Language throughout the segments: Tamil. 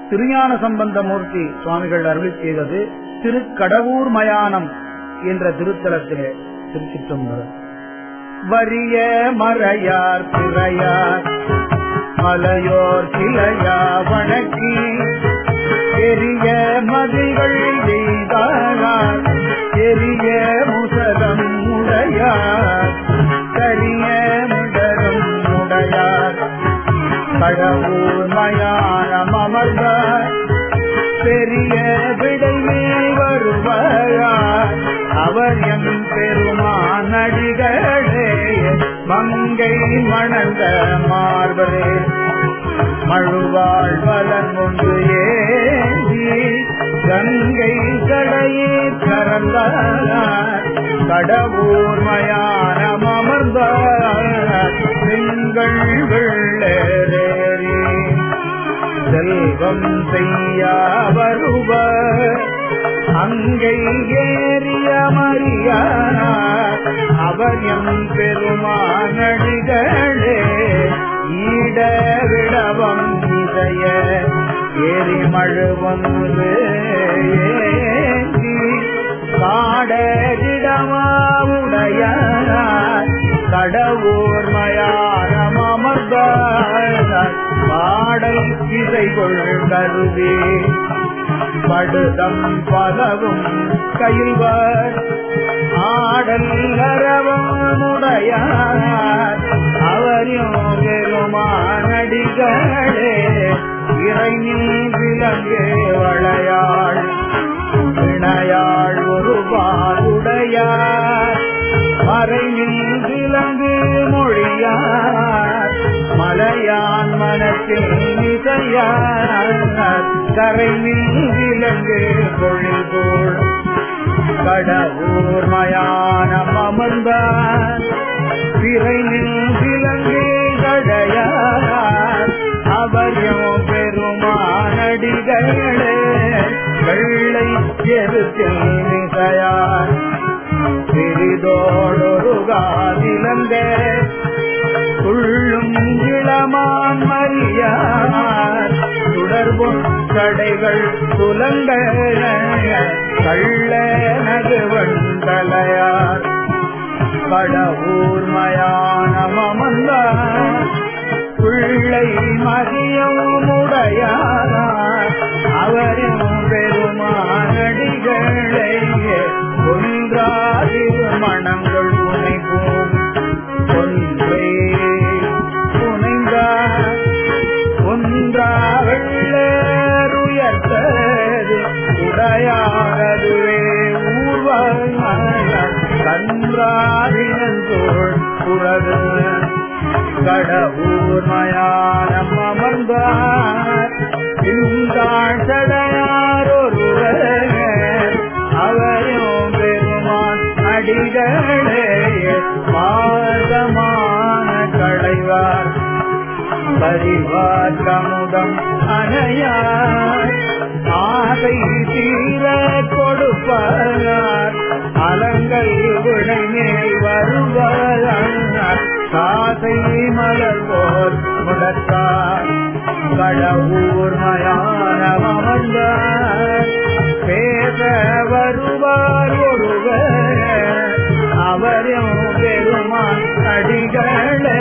திருஞான சம்பந்தமூர்த்தி சுவாமிகள் அருளி செய்தது திருக்கடவூர் மயானம் என்ற திருத்தலத்திலே திருச்சிற்றம்பலம் வரிய மறையார் திரையார் மலையோர் கிளையா வணக்கி பெரிய மதிகள் எய்தார் பெரிய முசலம் உடையார் கரிய முடரும் உடையார் கடவுர் மயானம் அமர்ந்தார் பெரிய விடைமே வருவார் அவர் எம் பெருமான் அடிகளே மங்கை மணந்த மார்பரே மழுவாள் பலன் ஒன்று ஏந்தி கங்கை கடையே கறந்தார் கடவுர் மயானம் அமர்ந்தார் திங்கள் வெள்ளேறி செல்வம் செய்யா வருவர் அங்கை ஏறிய மரியார் அவர் எம் பெருமானடிகளே ஈட விடவம் இசைய ஏறி மழுவந்து ஏந்தி காடகிடமாவுடைய கடவுர் மயானம் அமர்ந்தார் பாடல் இசைகொள் கருதி படுதம் பலவும் கைவர் ஆடல் அரவனுடையார் அவரையும் பெருமானடிகளே இறைநீ விலங்கே வளையாள் இணையாள் ஒரு பாடுடையார் மறைமில் விலங்கு மொழியார் மலையான் மனத்தில் இசையார் கரைமில் விலங்கு பொழில்கோள் கடவுர் மயானம் அமர்ந்தார் பிறைமில் விலங்கு கடையார் அவரியம் பெருமானடிகளே வெள்ளை எருத்தில் மிசையார் சிறிதோடொரு காதிலங்க துள்ளும் இளமான் மரியார் தொடர்பும் கடைகள் துலங்க கள்ள நகுவண்டலையார் கடவுர் மயானம் அமர்ந்தார் பிள்ளை மதியம் உடையார் அவரும் பெருமானடிகளை ஒன்றாதிரு மனங்கள் துணைப்போம் ஒன்றே துணைந்தார் ஒன்றா வெள்ளேருயர்த்தது உடையாரதுவே ஊர்வாய் மலர் கன்றாதினந்தோள் புறது கடவுர் மயானம் அமர்ந்தார் இந்தாழ்சடையார் ஒருவர் அவரும் பெருமான் அடிகளே மாதமான களைவார் பரிவார் கமுதம் அணையார் ஆசை தீர கொடுப்பார் அலங்கள் விடைமேல் வருவார் காசை மலர் போர் முடக்கார் கடவுர் மயானம் அமர்ந்தார் பேச வருவார் ஒருவர் அவரும் பெருமான் அடிகளே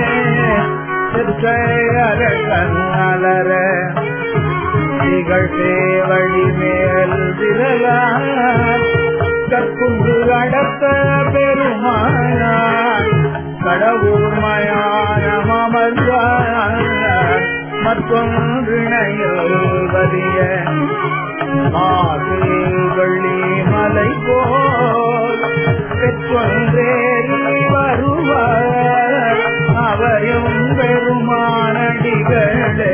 கண்ணலர திகழ் சேவழி மேல் விரலார் கற்குண்டு அடத்த பெருமானார் கடவுர் மயானம் அமர்ந்தார் மற்றொன்றிணையில் வதிய மாசில் வெள்ளி மலை போல் பெற்றொன்றேறி வருவார் அவரும் பெருமானடிகளே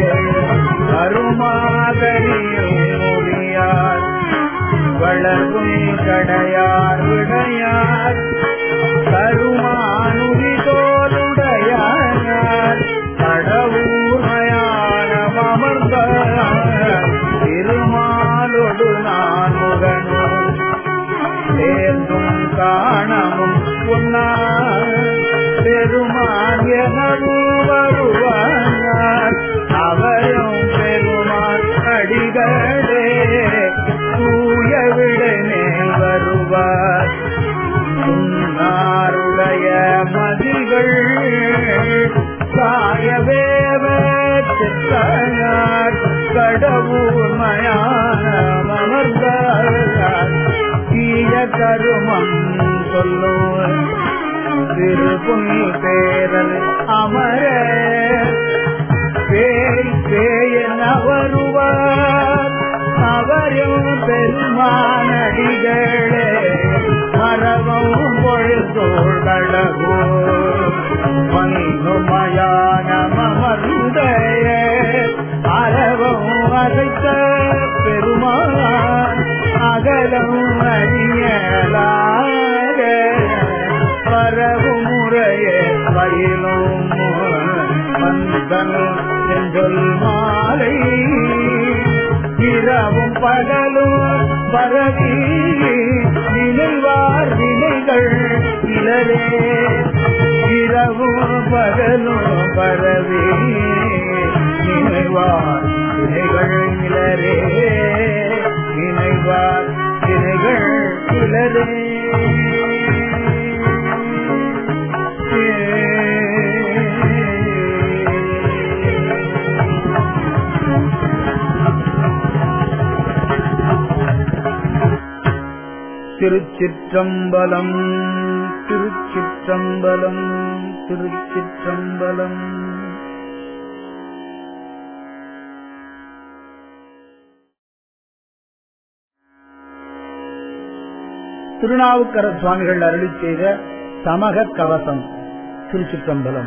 கருமாதரியும் முடியார் வளரும் கடையார் விடையார் கருமானுரி தோலுடையார் கடவுர் மயானம் அமர்ந்தார் திருமாலொடு நான் முகனும் சேர்ந்தும் காணமும் உன்னார் பெருமான் எனவும் வருவார் அவரும் பெருமான் அடிகள் பேரல் அமர பேய் பேயன வருவார் அவரும் பெருமானடிகளே மரபம் பொழுதோள் கடகோ மண்ணுமயானமர்ந்தய அறவம் அரைத்த பெருமான் அகலம் அறியலாக பரவும் முறைய பயிலும் மந்தன் செஞ்சொல் மாலை இரவும் பகலும் பரவி நினைவார் வினைகள் இளரே இரவும் பகலும் பரவி நினைவார் வினைகள் இளரே நினைவார் வினைகள் இளரே திருச்சிற்றம்பலம் திருச்சிற்றம்பலம் திருச்சிற்றம்பலம் திருநாவுக்கர சுவாமிகள் அருளி செய்த சமக கவசம் திருச்சிற்றம்பலம்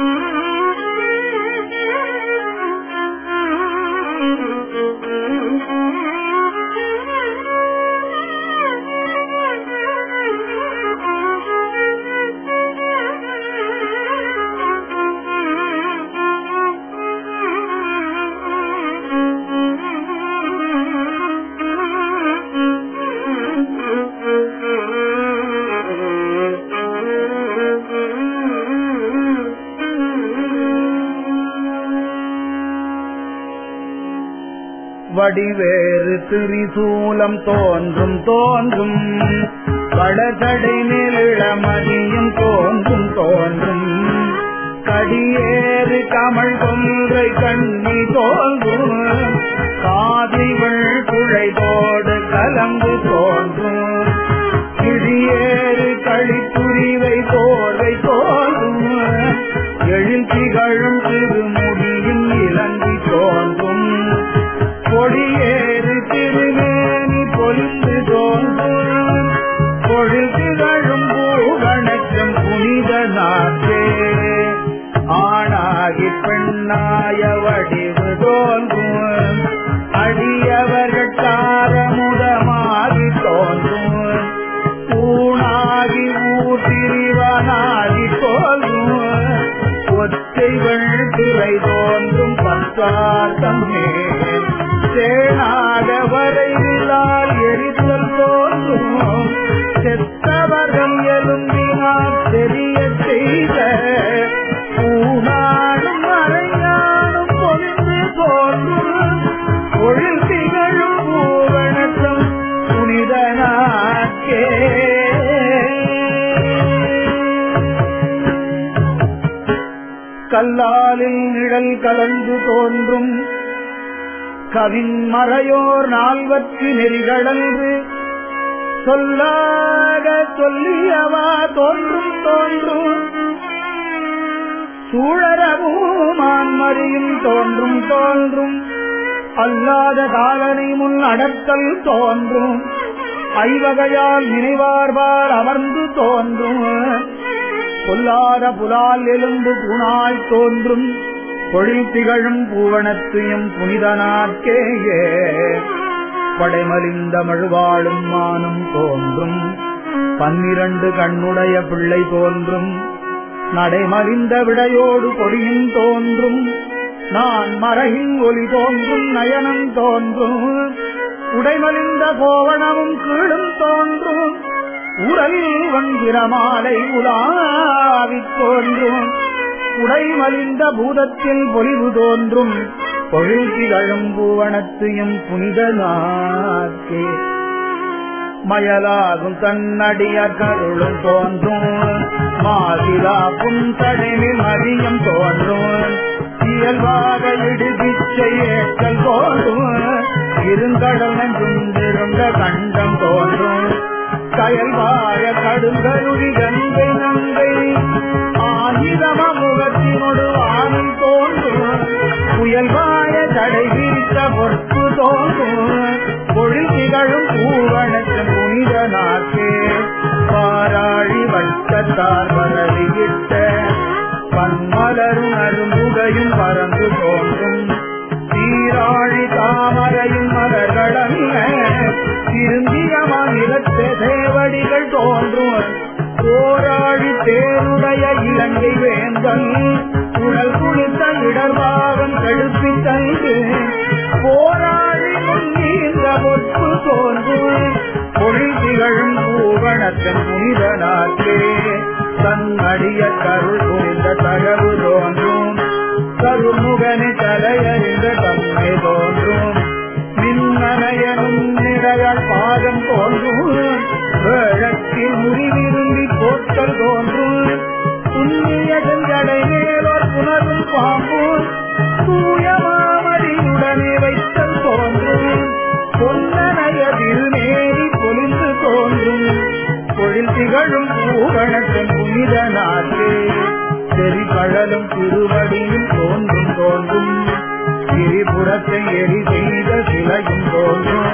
வடிவேறு திரிசூலம் தோன்றும் தோன்றும் வடகடை நிழமதியும் தோன்றும் தோன்றும் கடியேறு கமல் கொன்றை கண்ணி தோன்றும் காதிகள் குழைதோடு கலந்து தோன்றும் கிழியேறு கழிப்புரிவை போர்வை தோன்றும் எழில் திகழும் திருமுடியும் இலங்கி தோன்றும் கொடியேறு திருமேனி பொலிந்து தோன்றும் பொழில் திகழும் பூவணக்கம் புனித நாட்டே ஆணாகி பெண்ணாய வடிவு தோன்றும் அடியவர்கள் தாரமுதமாகி தோன்றும் ஊனாகி ஊர் திரிவனாகி தோன்றும் ஒத்தைகள் துறை தோன்றும் பத்தார்த்தம் மேல் சேனாக வரைவிலால் எரித்தல் தோன்றும் செத்தவர்கள் எலும்பினால் தெரிய செய்த பூனாடும் மறையானும் பொழிந்து தோன்றும் பொழில் திகழும் பூவணக்கம் புனித நாட்கே கல்லாலில் நிழல் கலந்து தோன்றும் கவின் மறையோர் நால்வற்கு நெறிகளன்று சொல்லாக சொல்லியவா தோன்றும் தோன்றும் சூழரவும் ஆன்மறியும் தோன்றும் தோன்றும் அல்லாத காலனை முன் அடக்கல் தோன்றும் ஐவகையால் நினைவார்பார் அமர்ந்து தோன்றும் பொல்லாத புலால் எலும்பு புனாய் தோன்றும் பொழில் திகழும் பூவனத்தையும் புனித நாட்கேயே படைமலிந்த மழுவாளும் மானும் தோன்றும் பன்னிரண்டு கண்ணுடைய பிள்ளை தோன்றும் நடைமறிந்த விடையோடு கொடியும் தோன்றும் நான் மறையின் ஒளி தோன்றும் நயனம் தோன்றும் உடைமலிந்த கோவணமும் கீழும் தோன்றும் உடல் வந்திரமாலை உலாவித் தோன்றும் உடைமலிந்த பூதத்தில் பொலிவு தோன்றும் பொழில் திகழும் பூவனத்தையும் புனித நாக்கே மயலாகும் தன்னடிய கருளும் தோன்றும் மாதிலா புந்தடனில் மதியம் தோன்றும் இயல்பாக இடுதிச்சை ஏற்றல் தோன்றும் இருங்கடல் நெஞ்சிருந்த கண்டம் தோன்றும் கயல்வாய கடுங்கருவி கங்கை நங்கை ஆயிரம முகத்தினொடு வானில் தோன்றும் புயல்வாய தடை விரித்த பொறுப்பு தோன்றும் பொழில் திகழும் பூவனத்தின் புனித நாக்கே பாராழி வட்டத்தார் பரவிவிட்ட பன்மலரும் அரும்புகையும் பறந்து தோன்றும் சீராழி தாமரையும் மலர்களல்ல திருந்தியமாநிலத்த தேவடிகள் தோன்றும் போராழி தேருடைய இலங்கை வேந்தன் உடல் குளித்த இடர்பாகம் கழுப்பி தந்து போராழி முன்னீந்த பொற்பு தோன்றும் பொழில் திகழும் பூவனத்தின் புனித நாட்டே தன் அடிய கருள் புரிந்த தகவு தோன்றும் கருமுகனி தலையறிந்த தன்மை தோன்றும் மின்னணையனும் நிழல் பாதம் தோன்றும் வேழத்தில் முறிவிரும்பி போட்டல் தோன்றும் புண்ணிய செஞ்சடை மேலோர் புனரும் பாம்பும் தூயமாமடியுடனே வைத்தல் தோன்றும் பொன்னணைய திருநேரி பொலிந்து தோன்றும் பொழில் திகழும் பூவணத்தின் புனித நாட்டே செறி கழலும் திருவடியில் தோன்றும் தோன்றும் திரிபுரத்தை எரி செய்த சிலையும் தோன்றும்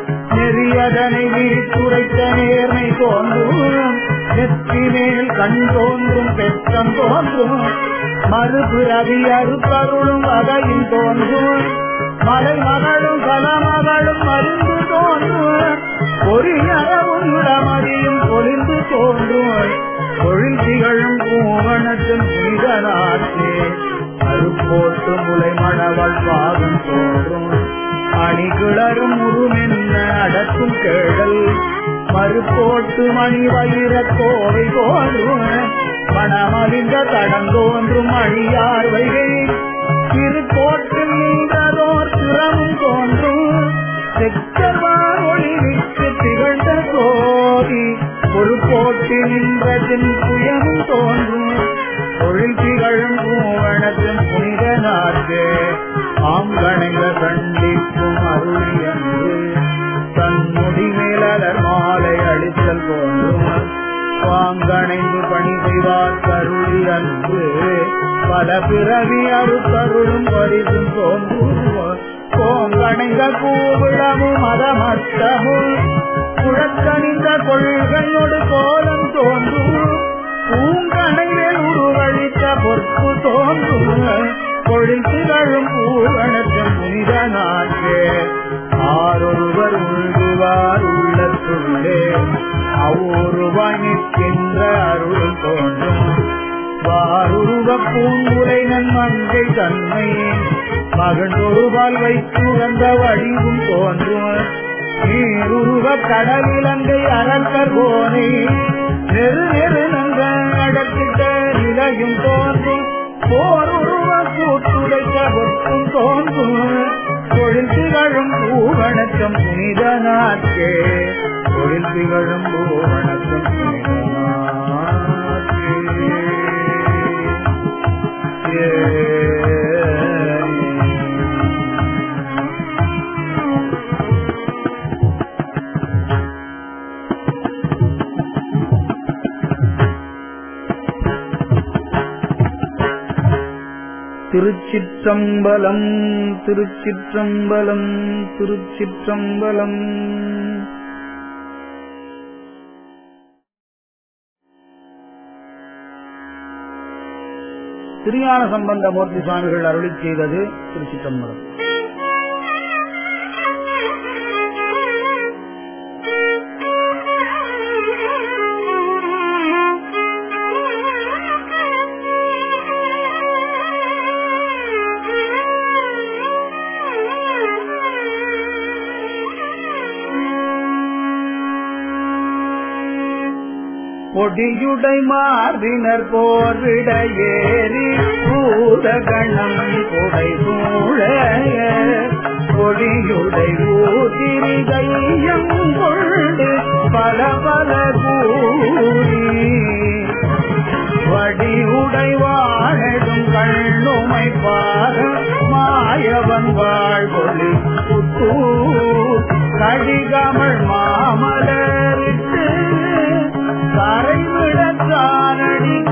நெறியதனை விரித்துரைத்த நேர்மை தோன்றும் நெற்றி மேல் கண் தோன்றும் பெற்றம் தோன்றும் மறுபிறவி அறுப்பருளும் வகையும் தோன்றும் மலை மகளும் கலமகளும் மருந்து தோன்றும் பொறியறவும் இடமதியும் பொலிந்து தோன்றும் தொழில் திகழும் பூவனத்தின் புனித நாட்டே அருப்போட்டு முலை மணவள் பாகம் தோன்றும் அணிகிளரும் உருமென்ன அடக்கும் கேடல் மறுப்போட்டு மணி வயிற கோவை தோன்றும் மணமலிந்த தடம் தோன்றும் அழியார் வைகை திருக்கோட்டில் நின்றதோர் திறமும் தோன்றும் செக்கவார் ஒளிவிட்டு திகழ்ந்த கோதி ஒரு போட்டி நின்றதின் புயமும் தோன்றும் தொழில் திகழும் பூவனத்தின் புனித நாட்டு ஆங்கணைந்த கண்டிப்பும் அருளி அன்று தன் முடிமேலர் மாலை அளித்தல் தோன்றும் வாங்கணைந்து பணி செய்வார் கருளி அன்று பல பிறவி அருக்கருளும் பரிசும் தோன்றும் கோங்கணைந்த கூவிடமும் மதமத்தமும் குழக்கணிந்த கொள்கையோடு கோலம் தோன்றும் பூங்கணையில் உருவழித்த பொற்பு தோன்றும் பொழில் திகழும் பூவனத்தின் புனித நாட்டே ஆரொருவர் உள்குவார் உள்ளத்துள்ளே அவ்வொருவாய் நிற்கின்ற அருள் தோன்றும் வாருருவ பூங்குலை நன்மங்கை தன்மை மகண்டொருவால் வைத்து வந்த வடிவும் தோன்றும் நீருருவ கடலிலங்கை அரக்கர் போனே நெரு நெரு நங்க நடத்திட்ட நிலையும் தோன்றும் போருருவ கூட்டுடைத்த பொற்றும் தோன்றும் தொழில் திகழும் பூவணக்கம் புனித நாட்கே தொழில் திகழும் பூவணக்கம் புனித திருச்சிற்றம்பலம் திருச்சிற்றம்பலம் திருச்சிற்றம்பலம் திருஞான சம்பந்த மூர்த்தி சுவாமிகள் அருளி செய்தது திருச்சிற்றம்பலம் பொடியுடை மார்பினர் போர்விட ஏறி பூதகணம் கொடை சூழ பொடியுடை ஊதிரி கையம் கொண்டு பல பல கூறி வடிவுடை வாழடும் கண்ணுமை பாக மாயவன் வாழ்கொழி புத்தூர் கடிகமள் மாமலரிட்டு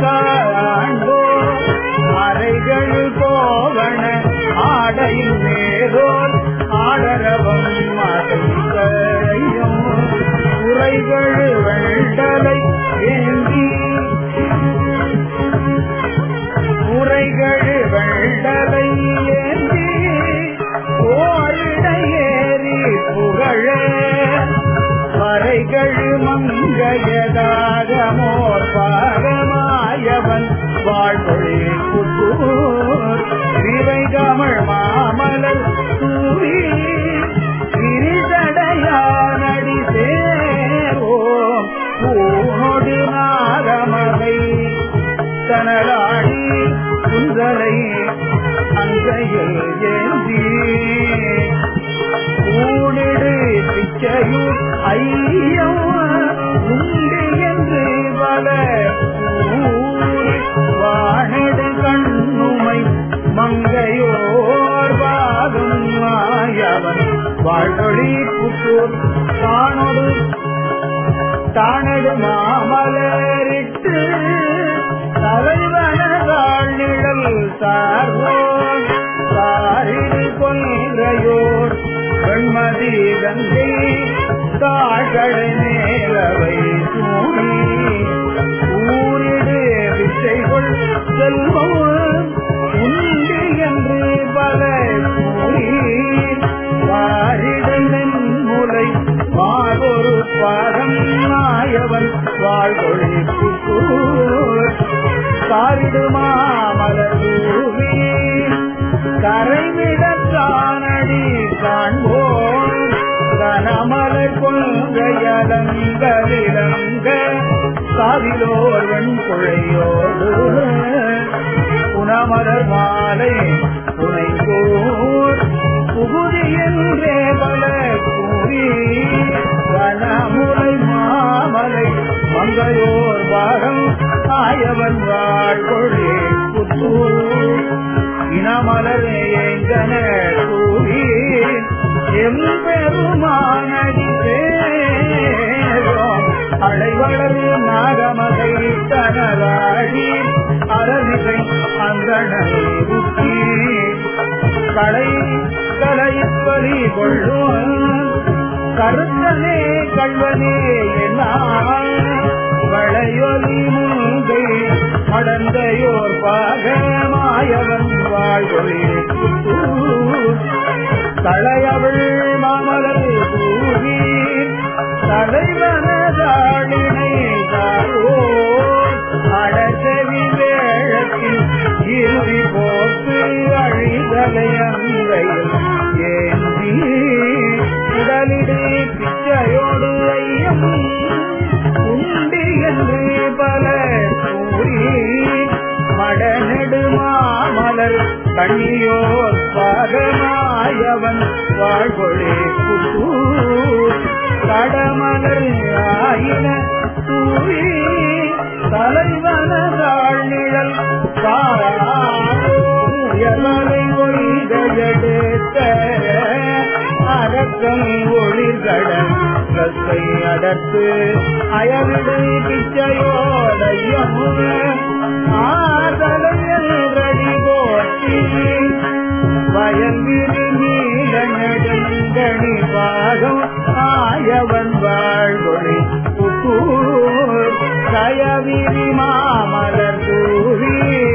காண்போ அறைகள் கோவண ஆடையில் மேலோர் ஆடரவம் மாதையும் உரைகள் வெண்டலை ஏந்தி உரைகள் வெண்டலை ஏந்தி ஓரிடையேறி புகழ மறைகள் மங்கையதாகமோர் பாகமாயவன் வாழ்வொழி புத்தூர் விரை கமழ் மாமலர் தூவி விரிதடையானடி சேரோம் பூனொடு நாகமலை தனராடி குந்தலை அங்கையில் ஏந்தி ஊனிடு பிச்சையூர் ஐயம் உண்டு என்று பல வாணிடு கண்ணுமை மங்கையோர் பாகம் மாயவன் வாழ்வழி புத்தூர் தானொடு தானடு மாமலரிட்டு தலைவனதாள் நிழல் சார்வோன் சாரிடு கொன்றையோர் வெண்மதி கங்கை தாழ்கடை மேலவை சூடி ஊரிடு விசைகள் செல்வம் உண்டு என்று பல கூறி வாரிடு மென்முலை மாதொரு பாகம் நாயவன் வாழ்வொழி புத்தூர் காரிடு மாமலூவி கரைவிடத்தானடி காண்போம் கனமலர் கொள்கையலங்களிலங்க காதிலோர் வெண்குழையோடு புனமலர் மாலை புனைந்தோர் புகுதி என்றே பல கூறி வனமுலை மாமலை மங்கையோர் பாகம் ஆயவன் வாழ்கொழி புத்தூர் இனமலர் எங்கன கூறி எம்பெருமானடி சேரோம் அலைவளர் நாகமகை தனராடி அரவிகை அந்தணனை ருக்கி களை கலைப்பலி கொள்ளும் கருத்தனே கல்வனே எல்லாம் வளையொலி மூங்கை மடந்தையோர் பாகமாயவன் வாழ்வொழி தலையவள் மாமலர் பூவி தலைவனதாளினை தாரோ அடச்செவி வேழத்தில் இறுதி போக்கு அழிதலை அங்கையில் ஏந்தி உடலிடு பிச்சையோடு ஐயம் உண்டு என்று பல கூறி மடநெடு மாமலர் கண்ணியோர் பாகமாயவன் வாழ்வொழி புத்தூர் கடமலர் ஆயின தூவி தலைவனதாள் நிழல் காயமலை ஒழிதெடுத்த அரக்கம் ஒளிர்கடன் கத்தை அடர்த்து அயவிடு பிச்சையோடையும் ஆதலையடி போற்றி வயல் விரும்பீல நெடுங்கணி பாகம் ஆயவன் வாழ்வொழி புத்தூர் கயவிரி மாமலர் தூவி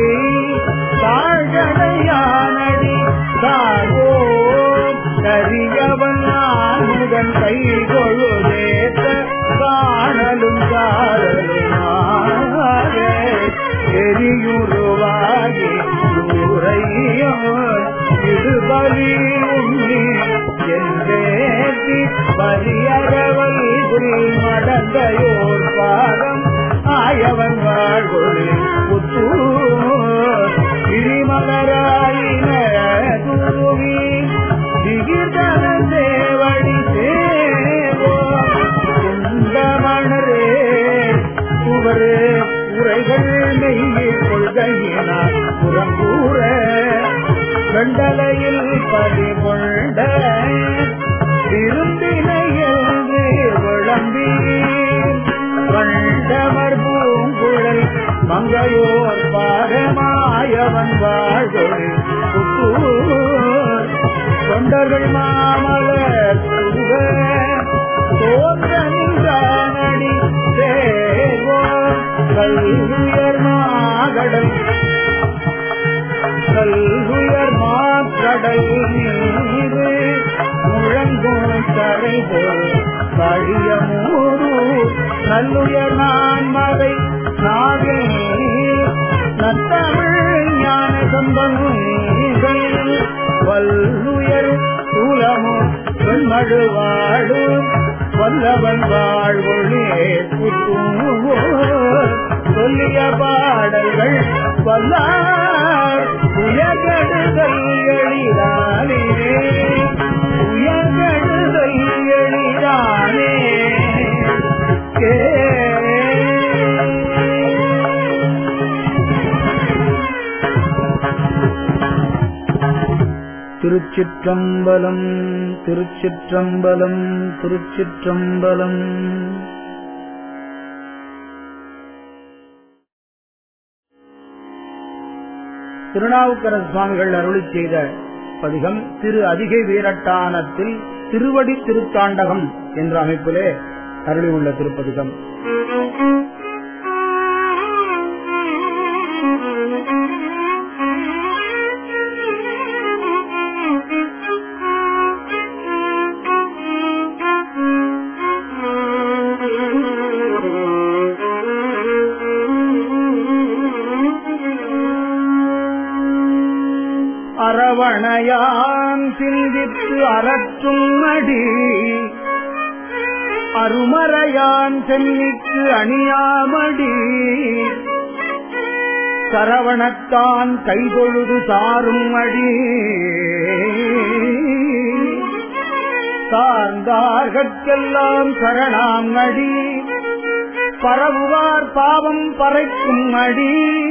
தாழ்கடையானடி தாழ்வோ கரியவன் ஆணுடன் கை கொழுதேத்த காணலும் காதலுமாக எரியுருவாகி ஊரையும் இதுபலி உண்ணி என்றேத்தி பரியரவல் மடந்தையோர் பாதம் ஆயவன் வாழ்வொழி புத்தூர் கிரிமலராயின தூவி திகிர்தன தேவடி சேவோ குந்தமணரே சுவரே உரைகள் நெய்யில் கொள்கையினார் புறம்பூர வெண்டலையில் பதிகொண்ட விருந்தினையென்று விளம்பி வண்டமர் பூங்குழல் மங்கையோர் பாகமாயவன் வாழ்கொழி புத்தூர் தொண்டர்கள் மாமலர் தூவ தோன்ற நின்றானடி தேவோர் கல்வியர் மாகடல் கல்வியர் மாக்கடல் மீது முழங்கும் கரை போல் கழிய மூரு நல்லுயர் நான் மதை நாவில் நத்தமிழ் ஞான சம்பங்கள் வல்லுயர் சூலமும் வெண்மழு வாழும் வல்லவன் வாழ்வொழியே புத்தூர் சொல்லிய பாடல்கள் வல்லார் உயர்கடுதல் எளிதானே உயர்கடுதல் எளிதானே கே திருச்சிற்றம்பலம் திருச்சிற்றம்பலம் திருச்சிற்றம்பலம் திருநாவுக்கரசு சுவாமிகள் அருளி செய்த பதிகம் திரு அதிகை வீரட்டானத்தில் திருவடி திருத்தாண்டகம் என்ற அமைப்பிலே அருளி உள்ள திருப்பதிகம் அரவணையான் சிந்தித்து அறற்றும் அடி அருமறையான் சென்னிக்கு அணியாமடி சரவணத்தான் கைதொழுது சாரும் அடி சார்ந்தார்கெல்லாம் சரணாம் அடி பரவுவார் பாவம் பறைக்கும் அடி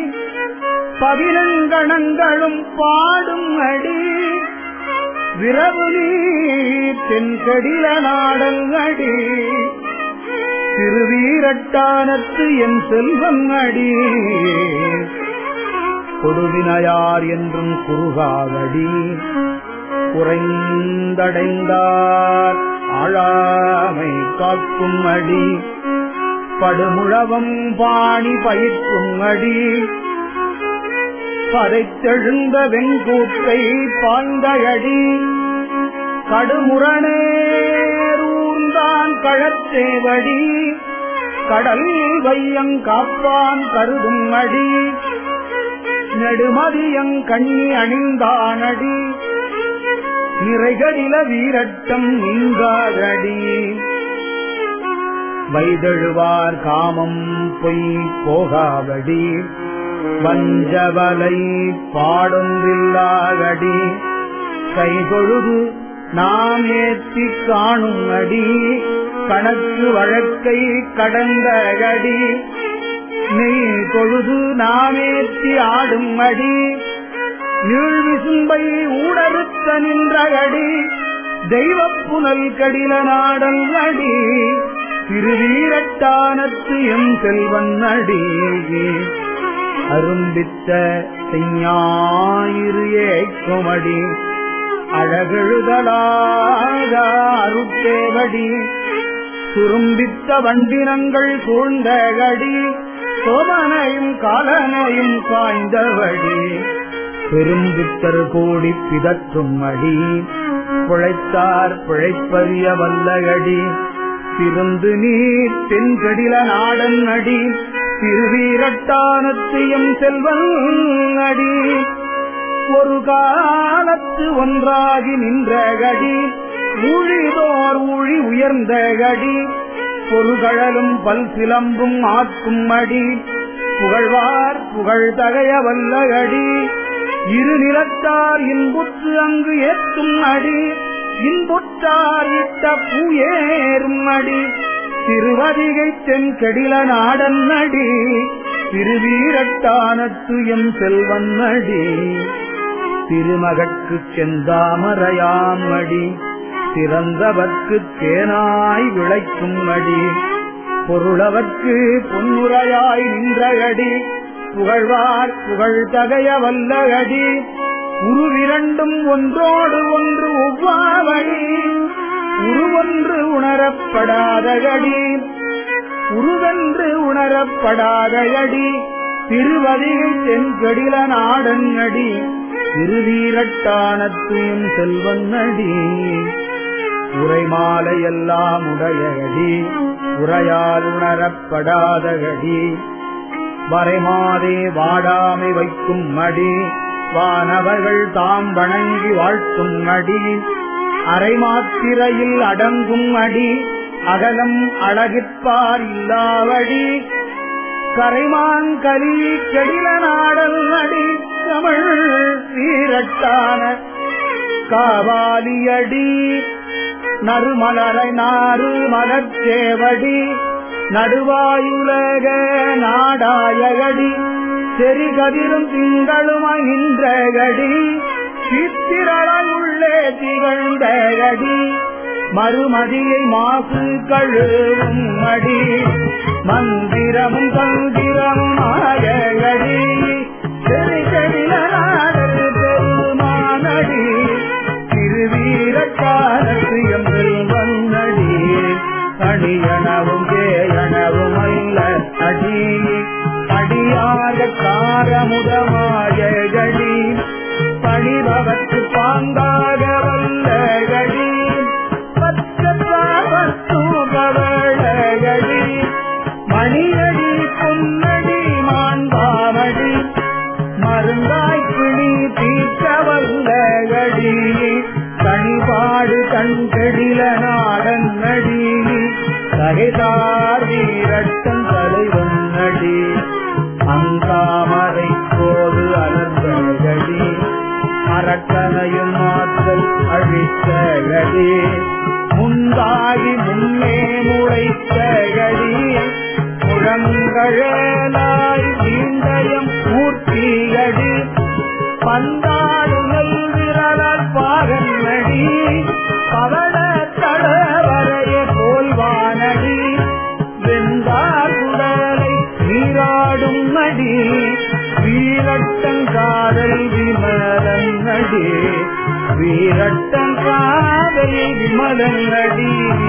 பதினங்கணங்களும் பாடும் அடி விரவு நீர் தென்கடில நாடல் அடி திருவீரட்டானத்து என் செல்வம் அடி கொடுவினையார் என்றும் குறுகாவடி குறைந்தடைந்தார் ஆழாமை காக்கும் அடி படுமுழவம் பாணி பயிர்க்கும் அடி பதைத்தெழுந்த வெண்கூட்டை பாய்ந்தழடி கடுமுரணேரூர்ந்தான் கழத்தேவடி கடல் வையங் காப்பான் கருதும் அடி நெடுமதியங் கண்ணி அணிந்தானடி நிறைகளில வீரட்டம் நீங்காதடி வைதழுவார் காமம் பொய் போகாவடி வஞ்சவலை பாடொன்றில்லாதடி கைகொழுது நாம் ஏத்தி காணும் அடி கணக்கு வழக்கை கடந்த அடி நெய் தொழுது நாமேத்தி ஆடும் அடி நீழ்விசும்பை ஊடறுத்த நின்ற அடி தெய்வப் புனல் கடில நாடல் அடி திருவீரட்டானத்து எம் செல்வன் அடி அரும்பித்த செஞ்ஞாயிறு ஏக்குமடி அழகெழுதலாக அருட்டேவடி சுரும்பித்த வண்டினங்கள் சூழ்ந்தகடி சோமனையும் காலனையும் பாய்ந்தவடி பெரும்பித்தர் கூடி பிதற்றும் அடி பிழைத்தார் பிழைப்பறிய வல்லகடி திருந்து நீர் தென்கடில நாடன் அடி திருவீரட்டானத்தையும் செல்வன் அடி ஒரு காலத்து ஒன்றாகி நின்ற கடி ஊழிதோர் ஊழி உயர்ந்த கடி பொருகழலும் பல் சிலம்பும் ஆக்கும் அடி புகழ்வார் புகழ் தகைய வல்லகடி இரு நிலத்தார் இன்புற்று அங்கு ஏற்றும் அடி இன்புற்றார் இட்ட பூயேறும் அடி திருவதிகை தென்கடில நாடன் அடி திருவீரட்டானத்து எம் செல்வன் அடி திருமகற்கு செந்தாமரையாம் அடி திறந்தவர்க்கு தேனாய் விளைக்கும் அடி பொருளவர்க்கு பொன்னுரையாய் நின்ற அடி புகழ்வார் புகழ் தகைய வல்லகடி உருவிரண்டும் ஒன்றோடு ஒன்று ஒவ்வாவடி உருவொன்று உணரப்படாதகடி உருவென்று உணரப்படாதகடி திருவதிகை தென்கடில நாடன்னடி திருவீரட்டானத்தையும் செல்வன்னடி உரைமாலையெல்லாம் உடையகடி உரையால் உணரப்படாதகடி வரைமாதே வாடாமை வைக்கும் மடி வானவர்கள் தாம் வணங்கி வாழ்த்தும் அடி அரைமாத்திரையில் அடங்கும் அடி அகலம் அழகிற்பார் இல்லாவடி கரைமான் கலி கெடில நாடல் அடி தமிழ் வீரட்டான காவாலியடி நறுமலரை நாறு மலர்ச்சேவடி நடுவாயுலக நாடாயகடி செறிகதிரும் திங்களும் அகின்றகடி சித்திரளாய் உள்ளே திகழ்ந்தகடி மறுமதியை மாசு கழுவும் மடி மந்திரமும் தந்திரமும் ஆகடி செறிகடில நாடல் பெருமானடி திருவீரக்காலத்து எம்பில் வந்தடி அடியனவும் கேயனவும் அல்ல அடி அடியாக காரமுதமாய கடி பணிபவத்து பாங்காக வல்ல கடி பத்தூகவளகடி மணியடி பொன்னடி மாண்பாமடி மருந்தாய் பிணி தீர்க்க வல்லகடி கணிபாடு கண்கெடில நாடன் நடி சகைதார் வீரட்டம் தலைவன் நடி அந்தாமரை கோது அலர்ந்தகடி அரக்கனையும் மாற்றல் அழித்தகடி முந்தாகி முன்னே முளைத்தகடி முழங்கழலாய் வீண்டயம் மூர்த்திகடி பந்தாடு நல் விரலால் பாகன் நடி பவள தடவரைய போல்வானடி வெந்தார் குடலை நீராடும் நடி வீரட்டங்காதல் விமலன் நடி வீரட்டங்காதல் விமலன் நடி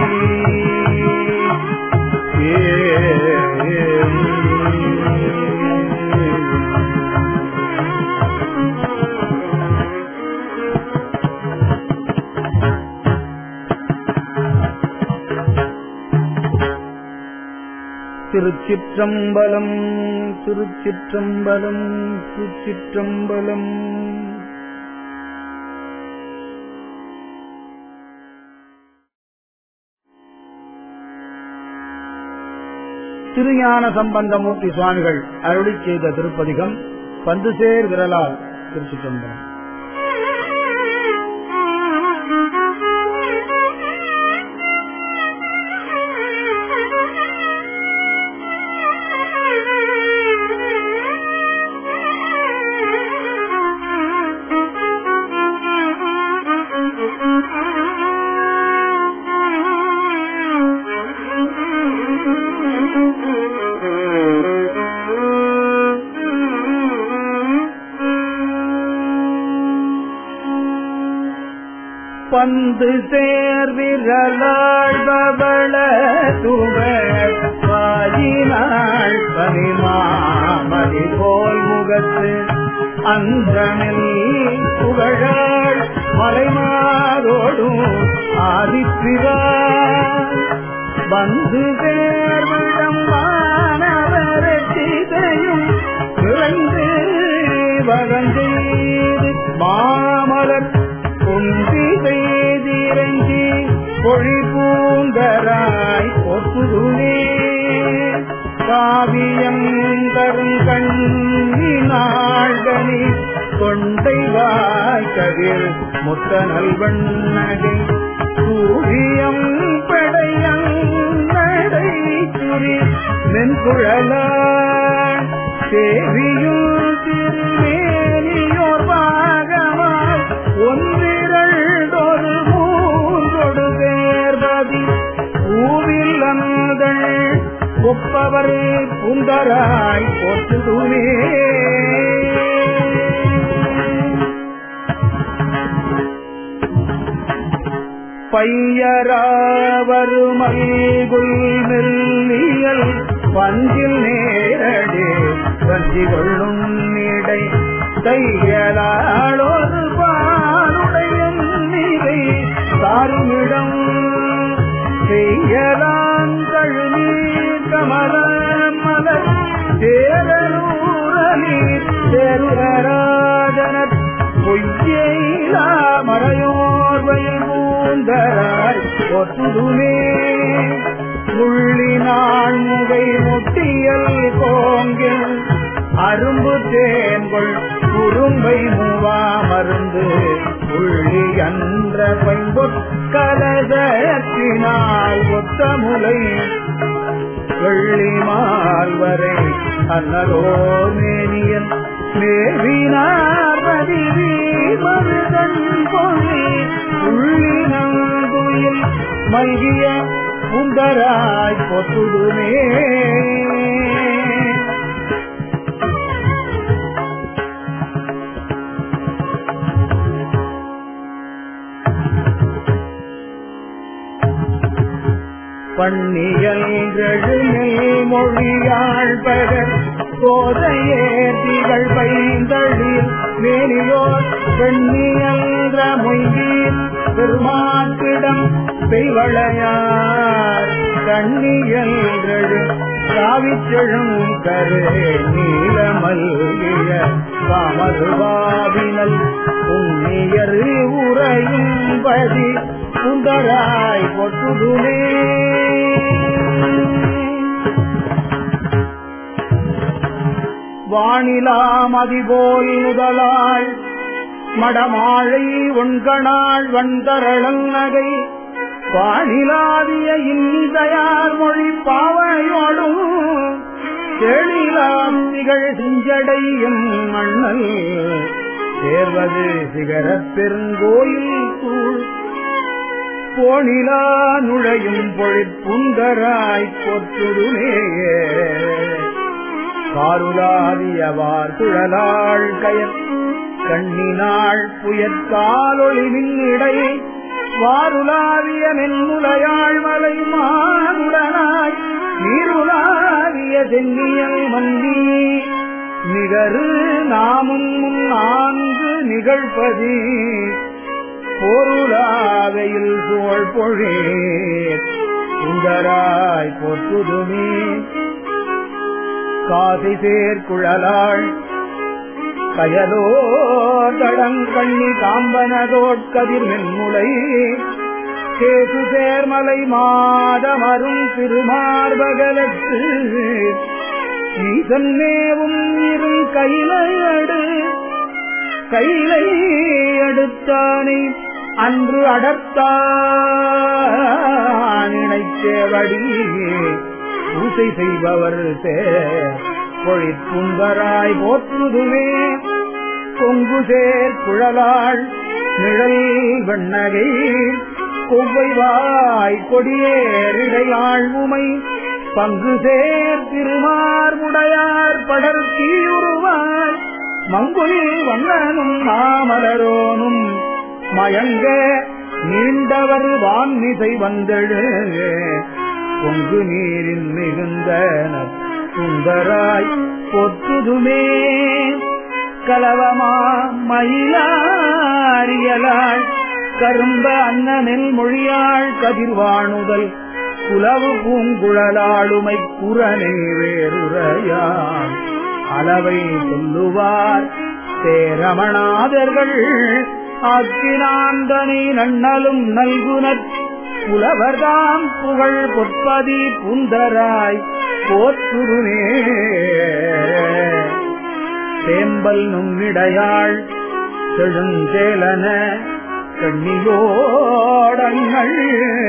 திருச்சிற்றம்பலம் திருச்சிற்றம்பலம் திருச்சிற்றம்பலம் திருஞான சம்பந்தமூர்த்தி சுவாமிகள் அருளி செய்த திருப்பதிகம் பந்துசேர் விரலால் திருச்சிற்றம்பலம் பந்து சேர்விரலாள் பவள துவர் வாயினாள் பனிமாமதி போல் முகத்து அந்தனில் புகழாள் மலைமாதோடும் ஆதிப்பிவா வந்து சேர்விடம் வானவரட்சிதையும் விளைந்து வகஞ்செய்து மாமலர் குந்தி செய்திரங்கி பொழி பூந்தராய் பொத்துதுனே காவியம் தரும் கண்ணினாழ்கனி தொண்டை வாய்கதிர் முத்த நல்வண்ணகை சூரியம் படையங்கடை சுரி மென்குழலாய் சேவியும் திருமேனியோர் பாகமாய் ஒன்றிரண்டொரு மூன்றொடு சேர்பதி பூவில் அந்தள் ஒப்பவர் புந்தராய் போற்றுதுமே பையராவருமைகுள் மெல்லியல் பஞ்சில் நேரடி வஞ்சி கொள்ளும் இடை தையலாளொரு பாருடைய நிலை தாருமிடம் செய்யலாங்கழுநீர் கமல மலர் தேரூரநீர் தேருராஜனர் பொய்யெயிலா மறையோர்வை பூந்தராய் ஒத்துதுமே முள்ளினாள் முகை முட்டியல் கோங்கில் அரும்பு தேன்கொள் குறும்பை மூவா மருந்து உள்ளி அன்ற பைம்பொற்கலதத்தினால் ஒத்த முலை வெள்ளி மால்வரை அன்னலோர் மேனியன் மேவினார் பதிவி மருதன் பொழி உள்ளினங்குயில் மல்கிய புந்தராய் பொத்துடுமே பண்ணியல்கழுமை மொழியாள் பகர் சோதையே திகழ் பைந்தழில் மேனியோர் பெண்ணியல்ற மொய்கீர் பெருமாட்டிடம் பெய்வளையார் கண்ணியல்கழு காவிச்செழும் கரு நீலமல்கிய காமருவாவினல் உன்னியர் உரையும் பதி சுந்தராய் பொட்டுதுமே வானிலாம் அதிபோல் முதலாள் மடமாழை ஒன்கணாள் வந்தரளல் நகை வானிலாதிய இன்தயார் மொழி பாவையோடும் தெளிலாம் திகழ் செஞ்சடையும் மண்ணல் சேர்வது சிகரப் பெருங்கோயில் கூழ் போனிலா நுழையும் பொழிப்புந்தராய் பொற்றுடுமேயே காருளாதியவார் குழலாள் கயர் கண்ணினாள் புயற்காலொளி மின்னிடை வாருலாவிய மென்முலையாள் மலை மானுடனாய் நீருலாவிய சென்னியல் மந்தி நிகரு நாமும் முன் நான்கு நிகழ்பதி பொருளாவையில் சோழ் பொழே சுந்தராய் பொற்றுதுமே காசி சேர்குழலாள் கயலோ தடங்கண்ணி காம்பனதோட்கதிர் மென்முலை சேசு சேர்மலை மாதமரும் திருமார்பகலத்து ஈசன்னேவும் இரு கைலையடு கைலை அடுத்தானை அன்று அடர்த்தானினைத்தேவடி பூசை செய்பவர் பொழிப்பும்பராய் போற்றுதுவே கொங்கு சேர் குழலாள் நிழல் வெண்ணகை கொவ்வை வாய் கொடியேறிடையாள் உமை பங்கு சேர் திருமார் முடையார் படர் தீயுருவார் மங்குலில் வண்ணனும் மாமலரோனும் மயங்க நீண்டவர் வான்மிசை வந்தெழு பொங்கு நீரின் மிகுந்த சுந்தராய் பொற்றுதுமே கலவமா மயிலாரியலாள் கரும்ப அன்னமெல் மொழியாள் கதிர்வாணுதல் குலவு பூங்குழலாளுமை புறனை வேறுரையான் அளவை சொல்லுவார் சேரமணாதர்கள் ஆக்கினாந்தனை நன்னலும் நல்குனர் புலவர்தாம் புகழ் பொற்பதி புந்தராய் போற்றுருமே சேம்பல் நுண்ணிடையாள் செழுஞ்சேலன கண்ணியோடங்கள்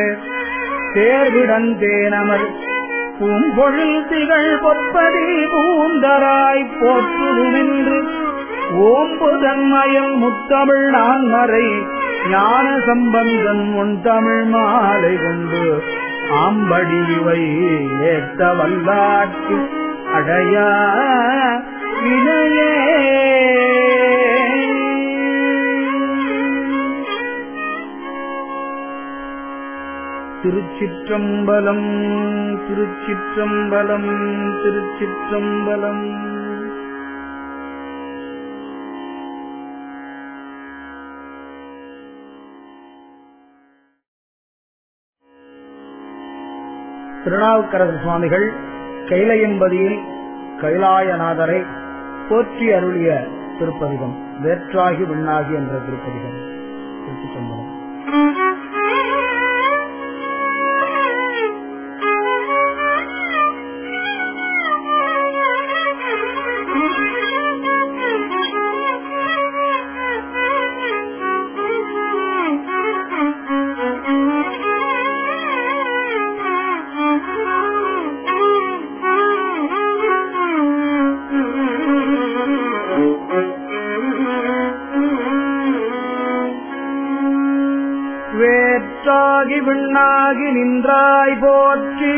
தேர்விடந்தேனமர் பூம்பொழில் திகழ் பொற்பதி பூந்தராய் போற்றுதுமென்று ஓம்பு தன்மயல் முத்தமிழ் நான்மறை ஞான சம்பந்தன் உன் தமிழ் மாலை கொண்டு ஆம்படி இவை ஏத்த வல்லாக்கு அடையா வினையே திருச்சிற்றம்பலம் திருச்சிற்றம்பலம் திருச்சிற்றம்பலம் திருநாவுக்கரசு சுவாமிகள் கைலையம்பதியில் கைலாயநாதரை போற்றி அருளிய திருப்பதிகம் வேற்றாகி விண்ணாகி என்ற திருப்பதிகம் திருச்சிற்றம்பலம் வேற்றாகி விண்ணாகி நின்றாய் போற்றி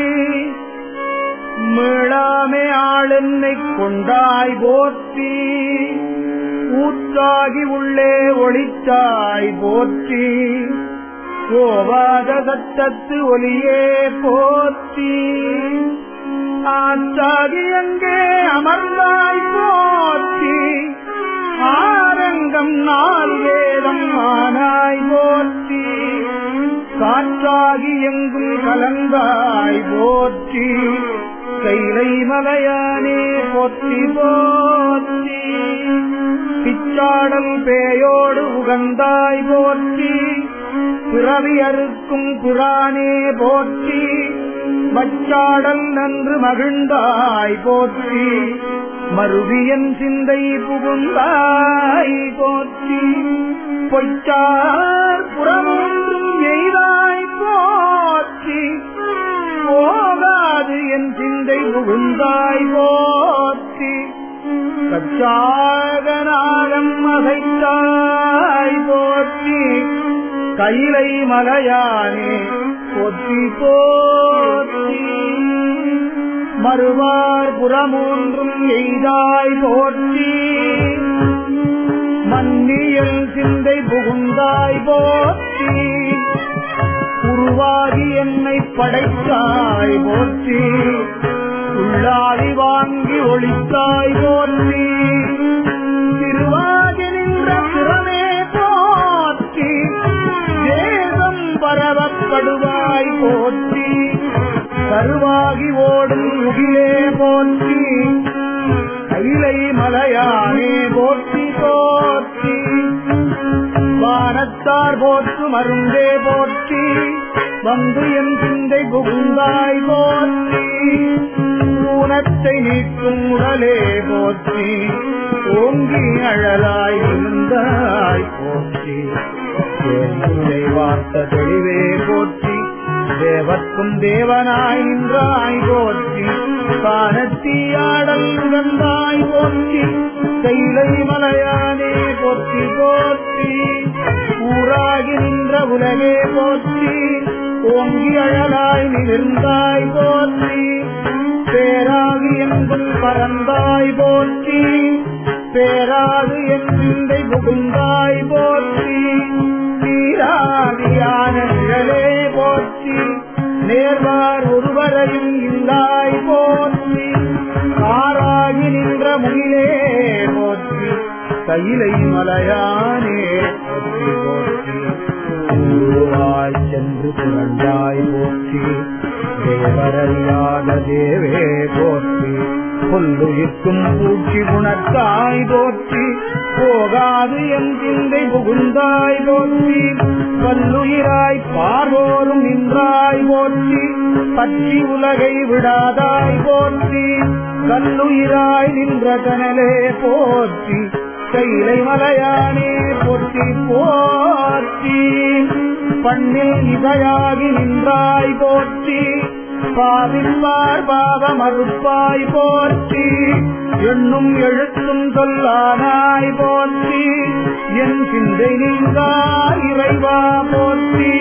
மீளாமே ஆளென்னை கொண்டாய் போற்றி ஊற்றாகி உள்ளே ஒளித்தாய் போற்றி ஓவாத சத்தத்து ஒலியே போற்றி ஆற்றாகி எங்கே அமர்ந்தாய் போற்றி ஆரங்கம் நாள் வேதம் ஆனாய் போற்றி காற்றாகி எங்கும் கலந்தாய் போற்றி கைலை மலையானே போற்றி போற்றி பிச்சாடல் பேயோடு உகந்தாய் போற்றி பிறவி அறுக்கும் புறானே போற்றி வச்சாடல் நன்று மகிழ்ந்தாய் போற்றி மறுவியன் சிந்தை புகுந்தாய் போற்றி பொய்ச்சார் புறமொன்றும் எய்தாய் போற்றி போகாது என் சிந்தை புகுந்தாய் போற்றி கச்சாகநாகம் அசைத்தாய் போற்றி கைலை மலையானே போற்றி போற்றி மறுவார் புறமூன்றும் எய்தாய் போற்றி மன்னியல் சிந்தை புகுந்தாய் போற்றி உருவாகி என்னை படைத்தாய் போற்றி உள்ளாதி வாங்கி ஒளித்தாய் போற்றி திருவாகி நின்ற புறமே போற்றி தேசம் பரவப்படுவாய் போற்றி கருவாகி ஓடும் முகிலே போற்றி கைலை மலையானே போற்றி போற்றி வானத்தார் போற்று மருந்தே போற்றி வந்து என் சிந்தை புகுந்தாய் போற்றி ஊனத்தை நீக்கும் உடலே போற்றி ஓங்கி அழலாய் இருந்தாய் போற்றி தேவனை வார்த்த தெளிவே போற்றி தேவர்க்கும் தேவனாய் நின்றாய் போற்றி காணத்தீயாடல் உகந்தாய் போற்றி கைலை மலையானே போற்றி போற்றி ஊராகி நின்ற உலகே போற்றி ஓங்கி அழலாய் நிமிர்ந்தாய் போற்றி பேராகி எங்கும் பறந்தாய் போற்றி பேராது என் சிந்தை புகுந்தாய் போற்றி நீராதியான நிழலே போற்றி நேர்வார் ஒருவரையும் இல்லாய் போற்றி காராகி நின்ற முகிலே போற்றி கையிலை மலையானே போற்றி போற்றி குருவாய் சென்று புரண்டாய் போற்றி தேவரறியாத தேவே போற்றி புல்லுயிர்க்கும் பூச்சி குணத்தாய் போற்றி போகாது என் சிந்தை புகுந்தாய் போற்றி பல்லுயிராய் பார்வோரும் நின்றாய் போற்றி பற்றி உலகை விடாதாய் போற்றி கல்லுயிராய் நின்ற கனலே போற்றி கைலை மலையானே போற்றி போற்றி பண்ணில் இசையாகி நின்றாய் போற்றி பாவிப்பார் பாவ மறுப்பாய் போற்றி எண்ணும் எழுத்தும் சொல்லானாய் போற்றி என் சிந்தை நீங்கா இறைவா போற்றி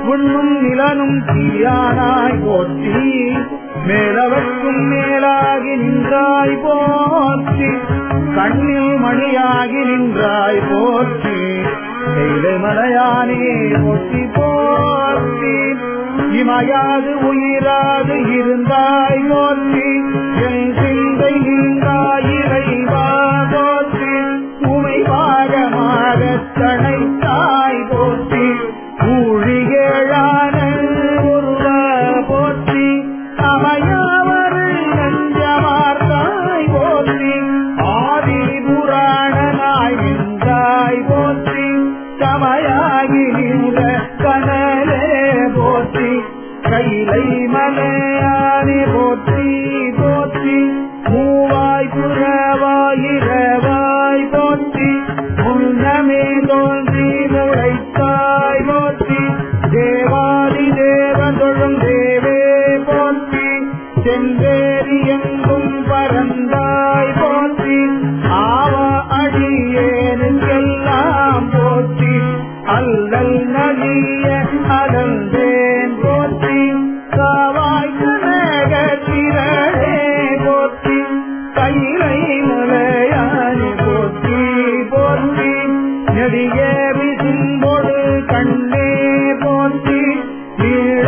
உண்ணும் நிலனும் தீயானாய் போற்றி மேலவர்க்கும் மேலாகி நின்றாய் போற்றி கண்ணில் மணியாகி நின்றாய் போற்றி கைலை மலையானே போற்றி போற்றி இமையாது உயிராது இருந்தாய் போற்றி என் சிந்தை நின்றாய் இறைவா போற்றி உமை பாகமாக தனைத்தாய் போற்றி ஊழிகேழான ஒருவா போற்றி அமையாவர்கள் நஞ்சமார்த்தாய் போற்றி ஆதி புராணனாய் நின்றாய் போற்றி சமையாகி நின்ற கனலே போற்றி கைலை மலையானே போற்றி போற்றி மூவாய் புறவாயிரவாய் போற்றி முன்னமே தோன்றி முளைத்தாய் போற்றி தேவாதி தேவதொழும் தேவே போற்றி செந்தேரி எங்கும் பறந்தாய் போற்றி ஆவா அடியேனுக்கெல்லாம் போற்றி அல்லல் நலிய அலந்தேன் போற்றி காவாய் கனகத்திரளே போற்றி கைலை மலையானி போற்றி போற்றி நெடிய விசும்பொடு கண்ணே போற்றி நீள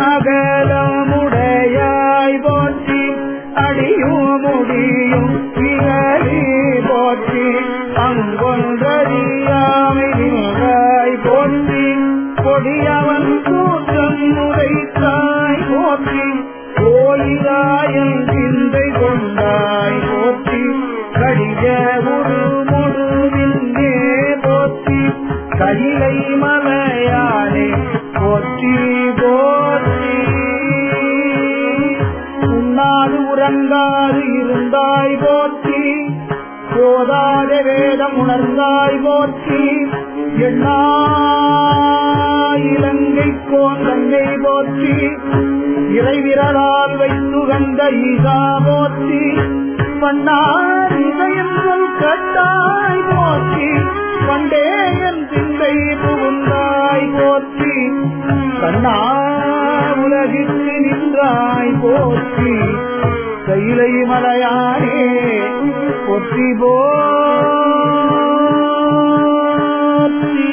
அகலமுடையாய் போற்றி அடியும் முடியும் விரலி போற்றி அங்கொன்றறியாமை நின்றாய் போற்றி கொடியவன் கூட்டம் உரைத்தாய் போற்றி கோயிலாயன் சிந்தை கொண்டாய் போற்றி கடிய முழு முழுவின்னே போற்றி கைலை மலையானே போற்றி போற்றி உண்ணாது உறங்காது இருந்தாய் போற்றி போதாத வேதம் உணர்ந்தாய் போற்றி எண்ணா இலங்கை கோந்தங்கை போற்றி இறைவிரலால் வைத்து வந்த ஈசா போற்றி பண்ணார் இதயம் சொல் கட்டாய் போற்றி பண்டே என் சிந்தை புகுந்தாய் போற்றி கண்ணா உலகிற்கு நின்றாய் போற்றி கைலை மலையானே போற்றி போற்றி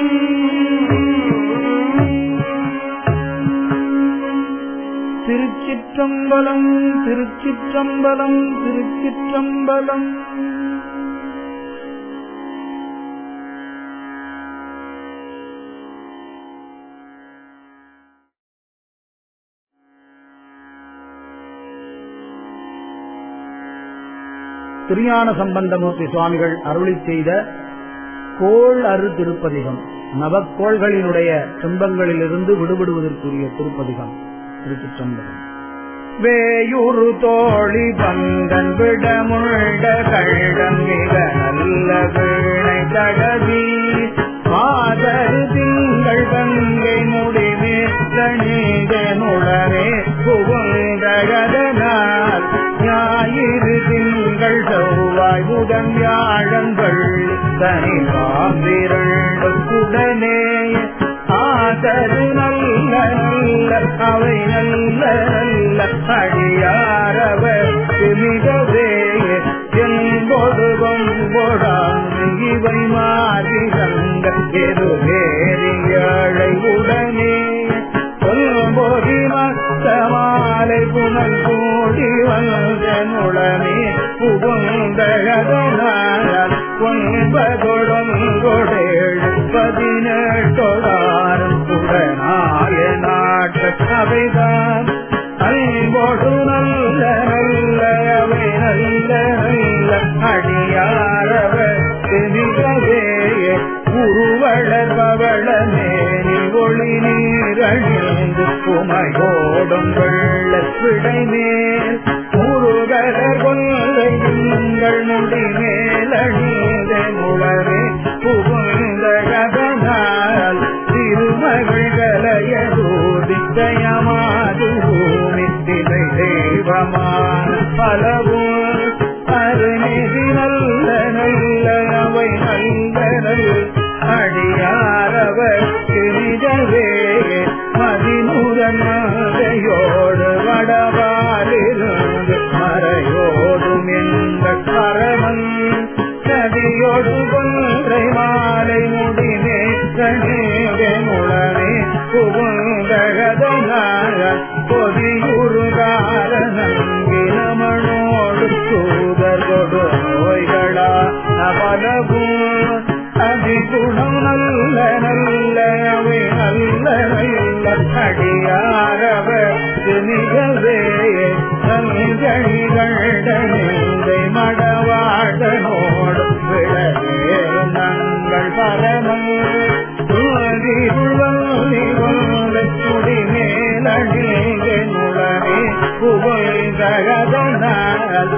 திருச்சிற்றம்பலம் திருச்சிற்றம்பலம் திருச்சிற்றம்பலம் திருஞான சம்பந்தமூர்த்தி சுவாமிகள் அருளி செய்த கோள் அரு திருப்பதிகம் நவக்கோள்களினுடைய துன்பங்களிலிருந்து விடுபடுவதற்குரிய திருப்பதிகம் திருச்சிற்றம்பலம் வேயுறு தோழி பந்தன் விடமுள்ள கழகம் மிக நல்ல வீணை தடவி மாதரு திங்கள் கங்கை முடிவே தணிதனுடனே புகுந்தழதனால் ஞாயிறு திங்கள் செவ்வாய் புதன் வியாழங்கள் தனி பாம்பிரண்டுடனே ஆதரு நல்ல நல்ல அவை நல்ல நல்ல அடியாரவர் மிகவே என்பொடு கொம்பொடாமை இவை மாறி சங்க எது வேறியழை உடனே சொல்பொறி மத்த மாலை புனல் கூடி வந்த நுழமே புகுந்தழகனால் ஒன்பதொடங்கொடேழு பதினெட்டொடாரும் உடனாய நாட்டு அவைதான் அன்போடு நல்ல நல்ல அவை நல்ல நல்ல அடியாரவர் மிகவே உருவளர் பவளமேனி ஒளி நீரழிந்து உமையோடும் வெள்ள விடைமேல் முருகர் கொள்ளைங்கள் முடி மேலணிந்த முழவே புகுந்த கதனால் திருமகள் கலையதோதித்தயமாது பூமி திரை தெய்வமான பலவும் அருநிதி நல்ல நல்ல அவை நல்ல நல்ல அடியாரவர் திரிதவே மடவாலிருந்து மறையோடும் எங்கள் பரமன் நதியோடு கொன்றை மாலை முடிமே கணேகமுளனே புகுந்தகதனாக பொதியுருகால நங்கினமனோடு தூதர் கொடு நோய்களா பலவும் அதிகுணம் நல்ல நல்ல அவை நல்ல நல்ல அடியாரவர்க்கு நிகழ்வே நல்கணிகண்டனை மடவாடனோடு விழவே நங்கள் பரமம் குடிமேலடிகளே புகழ்தகதனால்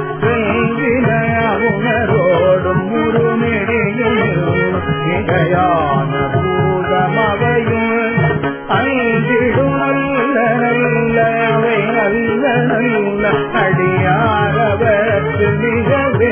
உணரோடும் முருமெடியும் மிகையான பூதமவையும் அங்கிடும் நல்ல நல்ல அவை நல்ல நல்ல அடியாரவர்க்கு மிகவே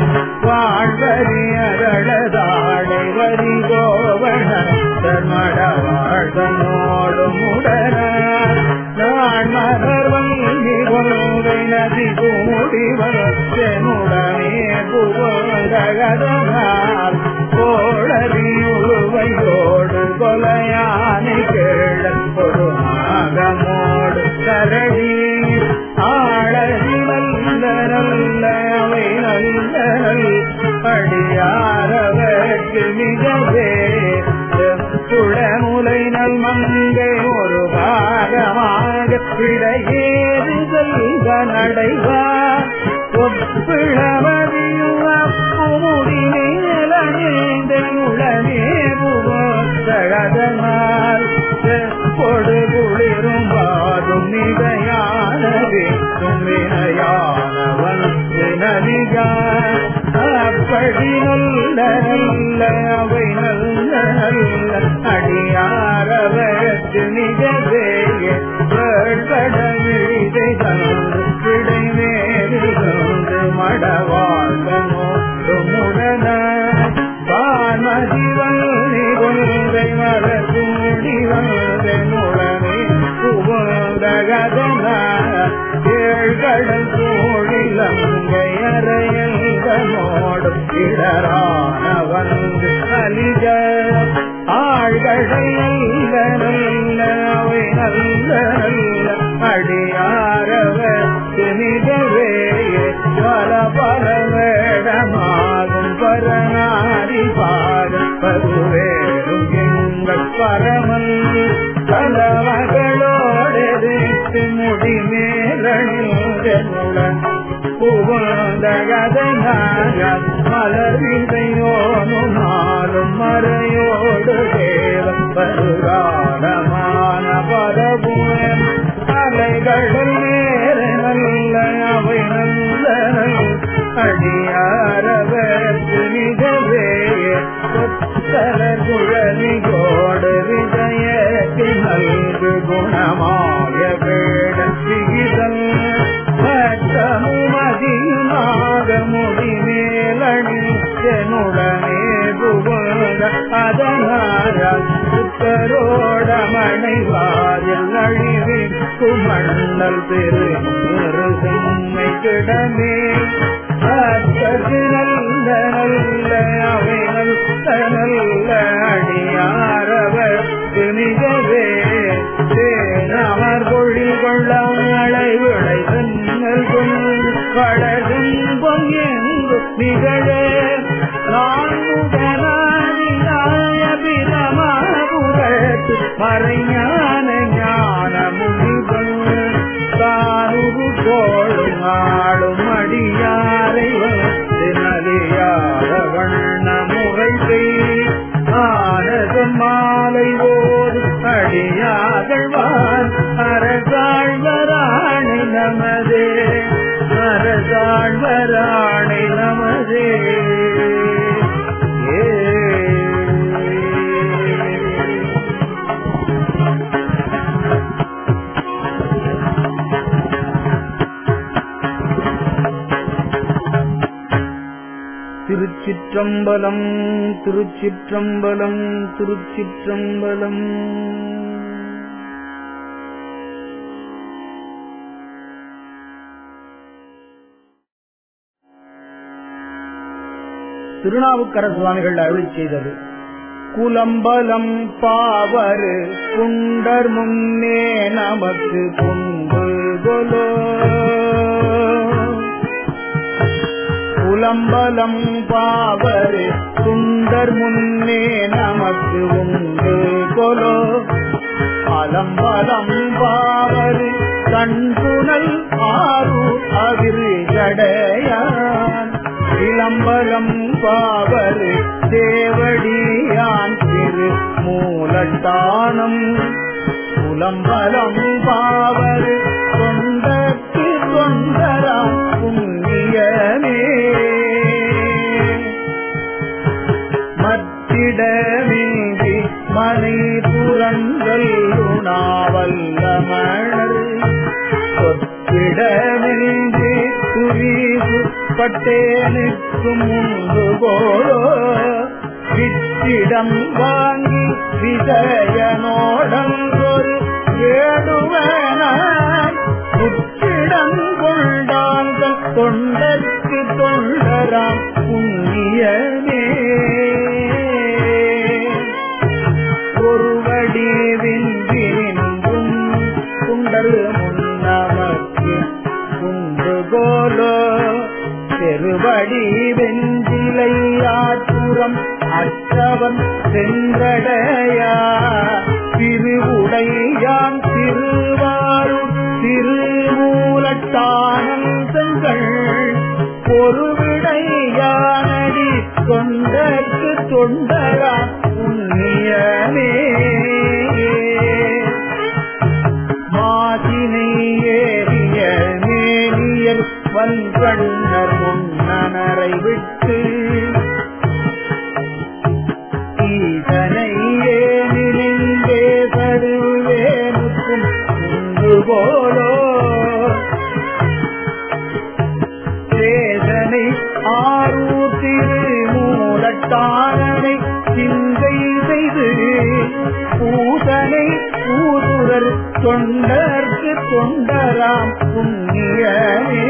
வாழ்வரியரளதாடை வரி கோவண மட வாழ்வனோடும் உடன நான் மலர் வங்கி கொள்கை நதி கூடி வளர்த்தனுடனே புகழகதனால் கோழறியுழுவையோடு கொலையானை கேள ஒரு மாதமோடு கரடி ஆழறி நல்ல நல்ல அவை நல்ல அடியாரவர்க்கு மிகவே குளமுலை நல் மங்கை ஒரு பாகமாக இடையேறு செல்க நடைவார் ஒப்பிழமதியும் அப்புமுடி மேலணிந்த உடனே புகழதனால் கொடு குளிரும் பாதும் மிகையானவே வினையானவன் நதிகார் அப்படி நல்ல நல்ல அவை நல்ல நல்ல அடியாரவர்க்கு நிகவே கடவிழிதை தந்து கிடைவேறி தந்து மடவாழ்வனோ முடன பான்மதி வள்ளி கொள்கை மரசூடி வந்தனுடனே புகழ்ந்தகதன ஏழ்கடல் சூழிலங்கை அறையல்களோடு இடரான வந்து அலிக ஆழ்கடை நல்ல நல்ல அவை நல்ல நல்ல அடியாரவர்க்கு மிகவே பல பல வேடமாகும் பரநாரி பாகம் பருவேடும் எங்கள் பரமன் பலவகளோடு முடி மேலணியுடன் புகழ்ந்தகதனாக மலர்விதையோனும் நாளும் மறையோடு தேவ பருகாரமான பரபுயம் அலைகள் நேர நல்ல அவை நல்ல அடியாரவர்க்கு மிகவே புத்தர குழலிகோடு விஜயத்தி நல்கு குணமாய வேட விகிதம் மதியுமாக முடி மேலணினுடனே புகழ அதனார புத்தரோட மனைவாரில் அழிவிற்கு மண்ணல் பெரு செம்மை கிடமே நல்ல நல்ல அவை நல்ல நல்ல அடியாரவர்க்கு மிகவே தேனமர் பொழில் கொள்ளம் அழை விளை சென்னல் கொள் வளரும் பொங்கெங்கு நிகழே நான் முதலாளியாய பிரமாபுரத்து மறைஞான ஞான முனிவன் தானுரு கோளும் ஆளும் அடியாரை நலியாத வண்ண முறை செய் ஆனதம் மாலை ஓது அடியாகழ்வான் அரசாழ்வராணி நமதே அரசாழ்வராணி நமதே ஏ திருச்சிற்றம்பலம் திருச்சிற்றம்பலம் திருச்சிற்றம்பலம் திருநாவுக்கர சுவாமிகள் அருளி செய்தது குலம்பலம் பாவரு குண்டர் முன்னே நமக்கு குண்டு கொலோ குலம்பலம் பாவரு குண்டர் முன்னே நமக்கு உண்டு கொலோ அலம்பலம் பாவரு கண்புணல் ஆறு அவிரு ஜடையான் இளம்பலம் பாவரு தேவடியான் திரு மூலட்டானம் புலம்பலம் பாவரு தொண்டத்து தொண்டராம் புண்ணியமே மத்திடமின்றி மனை புறங்கள் உணாவல்லமணர் சொத்திடமின்றி துரிசு பட்டேனுக்கும் உண்டு போலோ வித்திடம் வாங்கி விஜயனோடம் ஒரு வேடுவன புத்திடம் கொண்டாங்கள் தொண்டற்கு தொண்டராம் புண்ணியமே ஒருவடி விந்திரின்றும் குண்டரு முன்னமக்கு குண்டு கோலோ பெருவடி வெஞ்சிலையாற்றுரம் அற்றவன் சென்றடையா திருவுடையான் திருவாரூர் திருமூலட்டானங்கள் பொறுவிடையானடி தொண்டற்கு தொண்டரா புண்ணியமே மாசினை ஏறிய மேலியர் வன்கண்ணர் முன்னரை விட்டு ஈசனை ஏனிலே சருவேனுக்கும் உண்டு போலோ சேதனை ஆரூர் திருமூலட்டாரனை சிந்தை செய்து பூதனை பூதுரர் தொண்டர்க்கு தொண்டராம் புண்ணியமே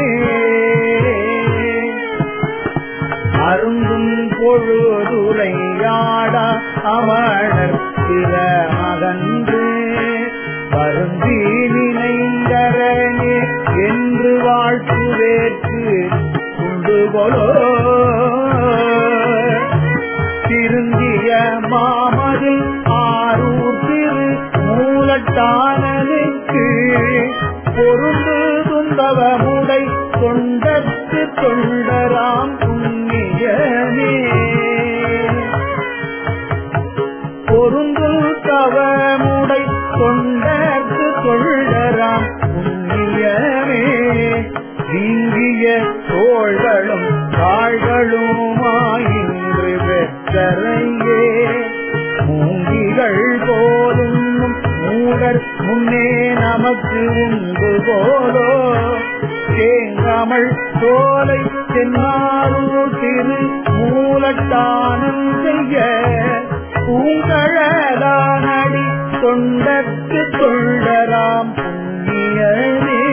அருந்தும் பொழுதுரையாடா அமணர் சில மகன்று வருந்தி நினைந்தரனே என்று வாழ்த்துவேற்று உண்டு கொலோ திருந்திய மாமதில் ஆரூர் திரு மூலட்டானனுக்கு பொருந்து துந்தவமுடை தொண்டத்து தொண்டராம் புண்ணியமே பொருந்து தவமுடை தொண்டர்க்கு தொண்டராம் புண்ணியமே வீங்கிய தோள்களும் தாள்களுமாயின்று பெற்றரையே மூங்கிகள் போலும் மூடர் முன்னே நமக்கு உண்டு போலோ தேங்காமல் சோலை தென்னாரூர் திரு மூலட்டானம் செய்ய பூங்கழலானடி தொண்டற்கு தொண்டராம் புண்ணியமே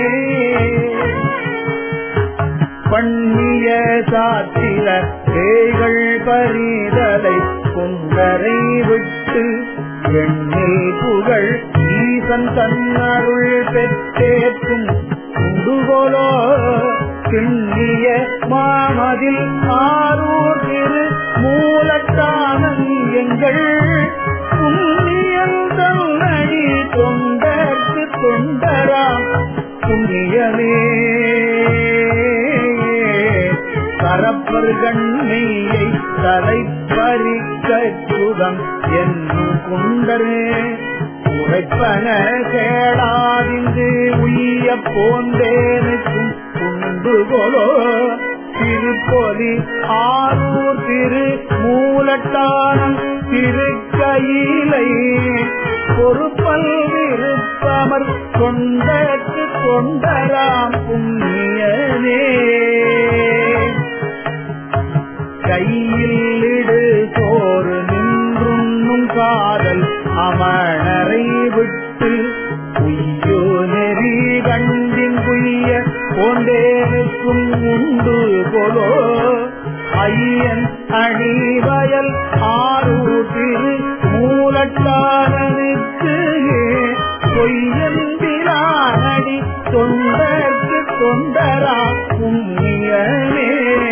பண்ணிய சாத்திர பேய்கள் பரிதலை குந்தரை விட்டு எண்ணில் புகழ் ஈசன் தன்னருள் பெற்றேற்றும் உண்டுகோலோ கிண்ணிய மாமதில் ஆரூர் திரு மூலத்தானம் எங்கள் புண்ணியன் தன்னடி தொண்டர்க்கு தொண்டராம் புண்ணியமே கரப்பர் கண்ணியை தலைப்பறிக்க சுதம் என்னும் குண்டரே உரைப்பன கேளாதிந்து உய்ய போந்தேனுக்கும் உண்டுகொலோ திருப்பொலி ஆரூர் திரு மூலட்டானம் திருக்கையிலை பொறுப்பல் விருப்பமர் தொண்டற்கு தொண்டராம் புண்ணியனே கையில் இடு சோறு நின்றுண்ணும் காதல் அமணரை விட்டு உய்யோ நெறி கண்டின் குய்ய போண்டேனுக்கும் உண்டு போலோ ஐயன் அணிவயல் ஆரூட்டில் மூலட்டாரனுக்கு பொய்யந்திரானடி தொண்டர்க்கு தொண்டரா புண்ணியமே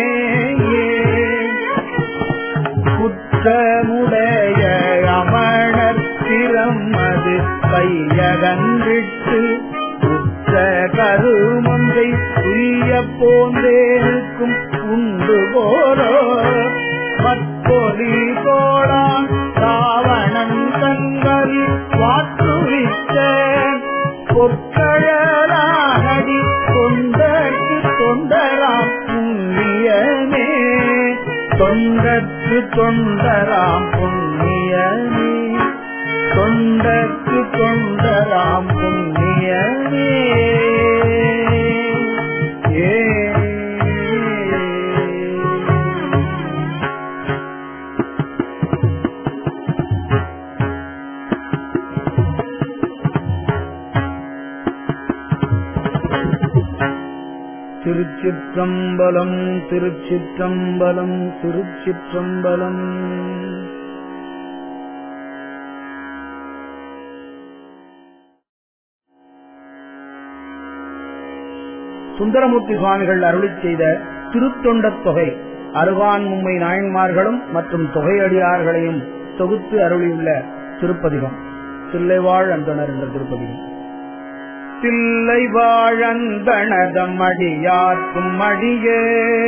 குற்றமுடைய அமணர் திறமது கையகன்றிட்டு உற்ற கருமந்தை துய்ய போந்தேனுக்கும் உண்டு போலோ மற்பொலி தோடான் ராவணன் தங்கரி வாற்றுவித்த பொற்கழலாகடி தொண்டர்க்கு தொண்டராம் புண்ணியமே தொண்டர்க்கு தொண்டராம் புண்ணியமே தொண்டர்க்கு தொண்டராம் புண்ணியமே ஏ திருச்சிற்றம்பலம் திருச்சிற்றம்பலம் திருச்சிற்றம்பலம் சுந்தரமூர்த்தி சுவாமிகள் அருளி செய்த திருத்தொண்டத் தொகை அருவான் மும்மை நாயன்மார்களும் மற்றும் தொகையடியார்களையும் தொகுத்து அருளியுள்ள திருப்பதிகம் தில்லைவாழ் அந்தனர் என்ற திருப்பதிகம் தில்லை வாழந்தனதம் அடியார்க்கும் அடியே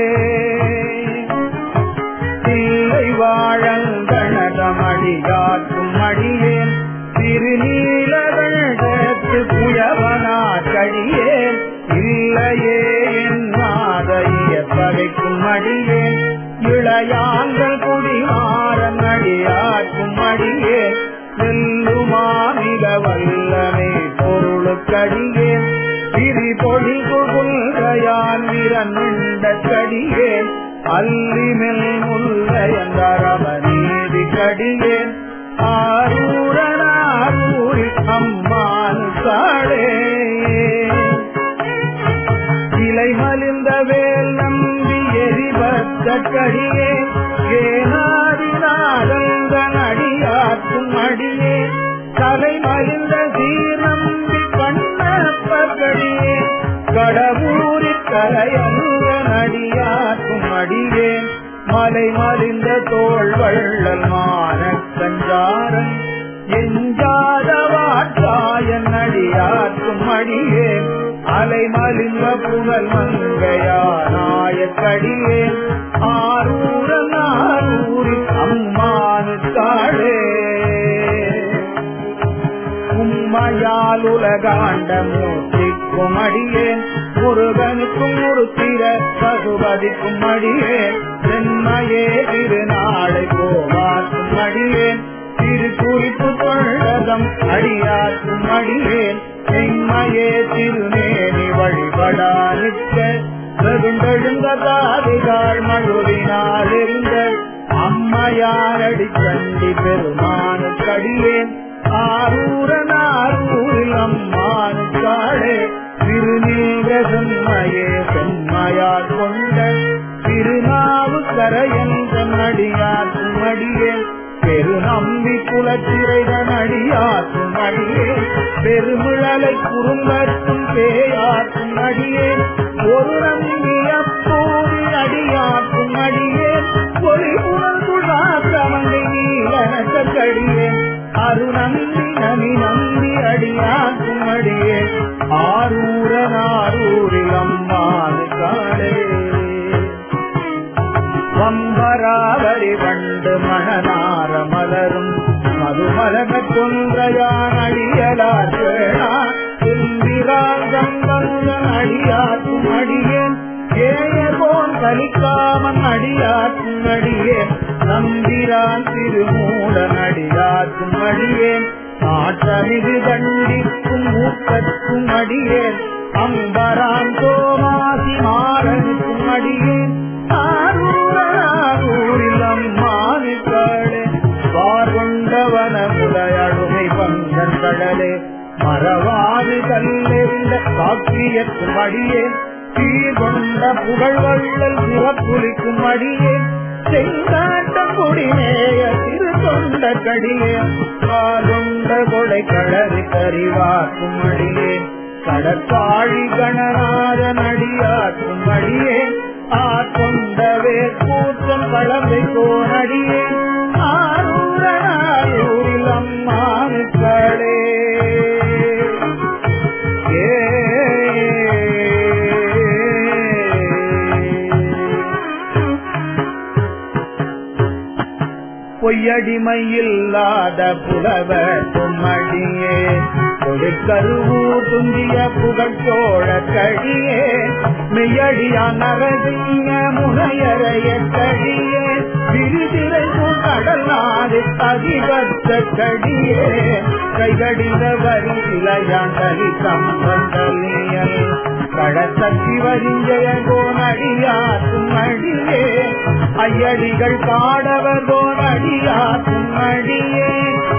தில்லை வாழந்தனதம் அடியார்க்கும் அடியேன் திருநீலகண்டத்து புயவனா கடியேன் இல்லையே என்னாதைய பகைக்கும் அடியேன் இளையாங்கள் குடிமாறன் அடியார்க்கும் அடியேன் செல்லுமாமிக வல்லமே பொருளுக்கடியேன் திரி பொழி புல்கையான் விரண்ட கடியேன் அல்லிமெல் முல்லையந்தரவநீதி கடியேன் ஆரூரனாரூரி அம்மான் சாடே இலை மலிந்த வேல் நம்பி எரிபத்த கடியே ஏனாதினாதந்த அடியாற்றும் அடியே தலை மலிந்த சீர் நம்பி பண்ணப்படியே கடவுரி கரையங்க நடியாற்றும் அடியே மலை மலிந்த தோல் வள்ளல் மான கஞ்சாரன் எஞ்சாத வாட்டாயன் அடியாற்றும் அடியே அலை மலிந்த புகழ் மங்கையானாயக்கடியே ஆரூரன் ஆரூரில் அம்மானு தாழே உம்மையால் உலகாண்ட மூர்த்திக்கும் அடியேன் முருகனுக்கும் முருத்திர பசுபதிக்கும் அடியேன் சென்மையே திருநாளை போவாக்கும் அடியேன் திரு குறிப்பு கொள்ளதம் அடியாக்கும் அடியேன் செம்மையே திருநேனி வழிபடா நிற்க வெகுண்டெழுந்த தாதிகாள் மழுவினால் இருந்த அம்மையாரடி கண்டி பெருமானு கடியேன் ஆரூரன் ஆரூரில் அம்மானு காடே திருநீக செம்மையே செம்மையார் கொண்ட திருநாவு கரையன் தன்னடியாற்றும் அடியேன் பெருநம்பி குலச்சிறைதன் அடியாற்றும் அடியேன் பெருமிழலை குறும்பற்றும் பேயாற்றும் அடியேன் ஒரு நம்பி அப்போது அடியாற்றும் அடியேன் ஒளி உணர்ந்துழாற்றமங்கை நீலனக்க கடியேன் அருநம்பி நனி நம்பி அடியாற்றும் அடியேன் ஆரூரன் ஆரூரில் அம்மானு காடே வம்பராவரி வண்டு மணனார மலரும் மதுமலக கொன்றையான் அடியலார் பேணா தும்பிராந்தம்பனுடன் அடியாற்றும் அடியேன் ஏயபோன் கலிக்காமன் அடியாற்றும் அடியேன் நம்பிரான் திருமூடன் அடியாற்றும் அடியேன் நாட்டமிகு தண்டிக்கும் மூக்கத்தும் அடியேன் அம்பரான் சோமாசி மாறனுக்கும் அடியேன் ஆரூரில் அம்மானிக்காளே பார்கொண்டவன முலையழுமை பங்கன் கடலே மறவாது கல்லெறிந்த காக்கியத்தும் அடியேன் சீர்கொண்ட புகழ் வள்ளல் சிறப்புலிக்கும் அடியேன் செங்காட்ட குடிமேய திரு தொண்ட கடியே காலுண்ட கொடை களறி கறிவாக்கும் அடியே கடற்காழி கணநாத நடியாக்கும் அடியே ஆட்கொண்டவே கூற்றம் கலந்தை கோனடியே ஆரூரனாயூரில் அம்மானுக்களே பொய்யடிமையில்லாத புலவர் பொம்மடியே கொடுக்கருவூர் துங்கிய புகழ்ச்சோழ கடியே மெய்யடியா நரசிங்க முனையறைய கடியே விரிதிரை கடல் நாடு அதிபத்த கடியே கைகடித வரி இளையாண்டலி கம்பந்தலியல் கடத்தி வரிஞ்சய கோனடியாக்கும் அடியே ஐயடிகள் பாடவர் கோனடியாக்கும் அடியே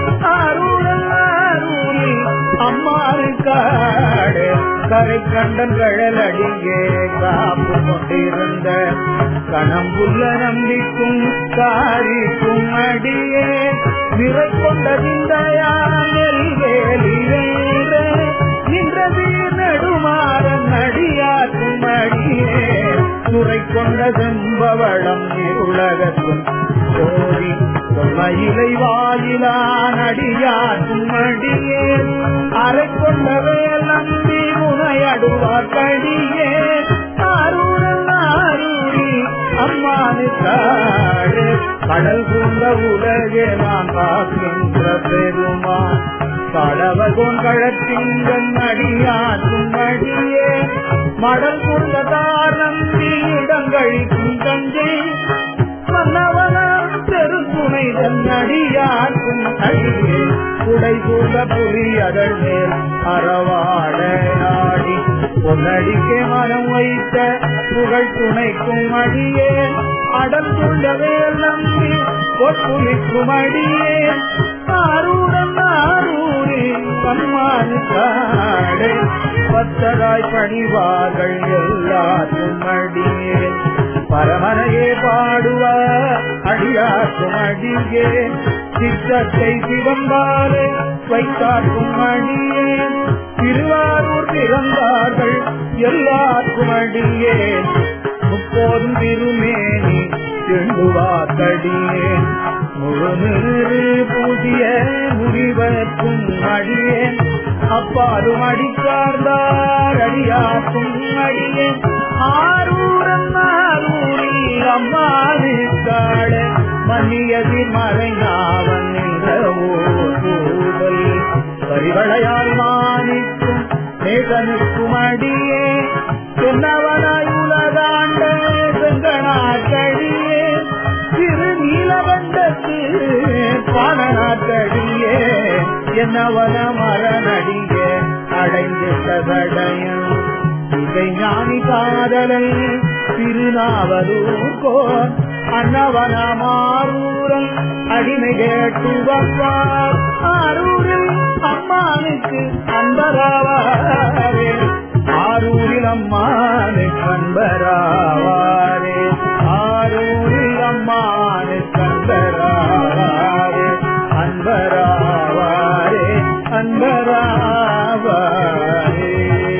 அருளல் அருளி அம்மாறு காடு கரை கண்டன் கழல் அடியே காப்பு கொண்டிருந்த கணம்புள்ள நம்பிக்கும் காரிக்கும் அடியே நிறை கொண்டதிந்தையால் வேலிவேற நின்ற வீர் நடுமாறன் அடியாக்கும் அடியே துறை கொண்ட செம்பவளம் உலகத்தும் கோரி தொல்லையிலை வாயிலான் அடியாக்கும் அடியே அரை கொண்ட வேல் நம்பி முனையடுவார் கடியே ஆரூரன் ஆரூரி அம்மானு காடு கடல் சூழ்ந்த உலகே நான் பார்க்கின்ற பெருமான் கடவகோன் கழத்திங்கன் அடியாற்றும் அடியே மடல் கொண்டதார் நம்பி இடங்கழிக்கும் தஞ்சை மன்னவன பெருந்துணை தன்னடியாற்றும் அடியே குடை சூழ புலி அதழ் மேல் அறவாட நாடி பொன்னடிக்கே மனம் வைத்த புகழ் துணைக்கும் அடியே அடல் துள்ள வேல் நம்பி ஒப்புளிக்கும் அடியே ஆரூரன் ஆரூரி பம்மான் காடு பத்தராய் பணிவார்கள் எல்லாரும் அடியே பரமனையே பாடுவ அடியாக்கும் அடியே சித்தத்தை சிவந்தாலே வைத்தாக்கும் அடியே திருவாரூர் பிறந்தார்கள் எல்லாருக்கும் அடியே முப்போதும் திருமேனி எண்ணுவாக்கடியே முழுநீறு பூசிய முடிவர்க்கும் அடியே அப்பாலும் அடிக்கார்ந்தார் அடியாக்கும் அடியே ஆரூரன் ஆரூரில் அம்மாறு காட மன்னியதி மறைஞாவன் என்ற ஊதல் பரிவளையால் மாணிக்கும் நேசனுக்கும் அடியே சொன்னவனாய் உலகாண்ட செங்கனாக்கடியே திரு நீலகண்டத்து பாடனாக்கடியே என்னவன மரணடிய அடைந்திட்ட தடயம் இதை ஞானி காதலை திருநாவலூர்கோன் அன்னவன மாரூரல் அடிமை கேட்டு வப்பார் ஆரூரில் அம்மானுக்கு அன்பராவாரே ஆரூரில் அம்மானுக்கு அன்பராவாரே ஆரூரில் அம்மானுக்கு அன்பராவாரே அன்பராவாரே அன்பராவாரே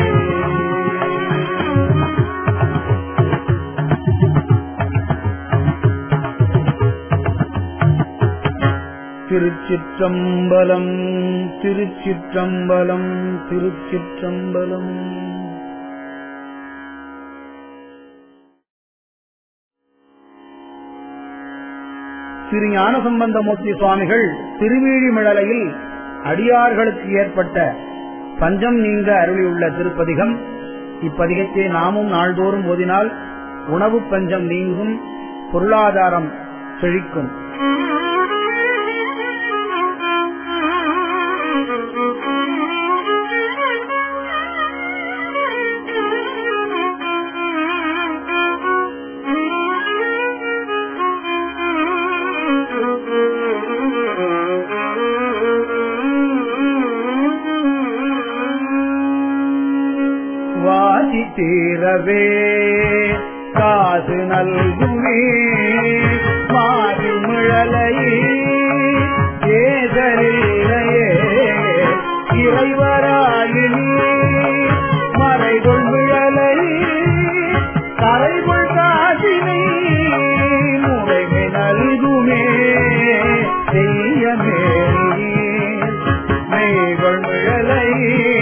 திருச்சிற்றம்பலம் திருச்சிற்றம்பலம் திருச்சிற்றம்பலம் திரு ஞானசம்பந்தமூர்த்தி சுவாமிகள் திருவீழிமிழலையில் அடியார்களுக்கு ஏற்பட்ட பஞ்சம் நீங்க அருளியுள்ள திருப்பதிகம் இப்பதிகத்தை நாமும் நாள்தோறும் ஓதினால் உணவு பஞ்சம் நீங்கும் பொருளாதாரம் செழிக்கும் வாசி தீரவே காசு நல்குமே மிழலையே ஏதலில்லையே இறைவராயினி மறைகொள் மிழலையே கரைகொள் காசினை முறைமை நல்குமே செய்யமே மெய்கொள் மிழலை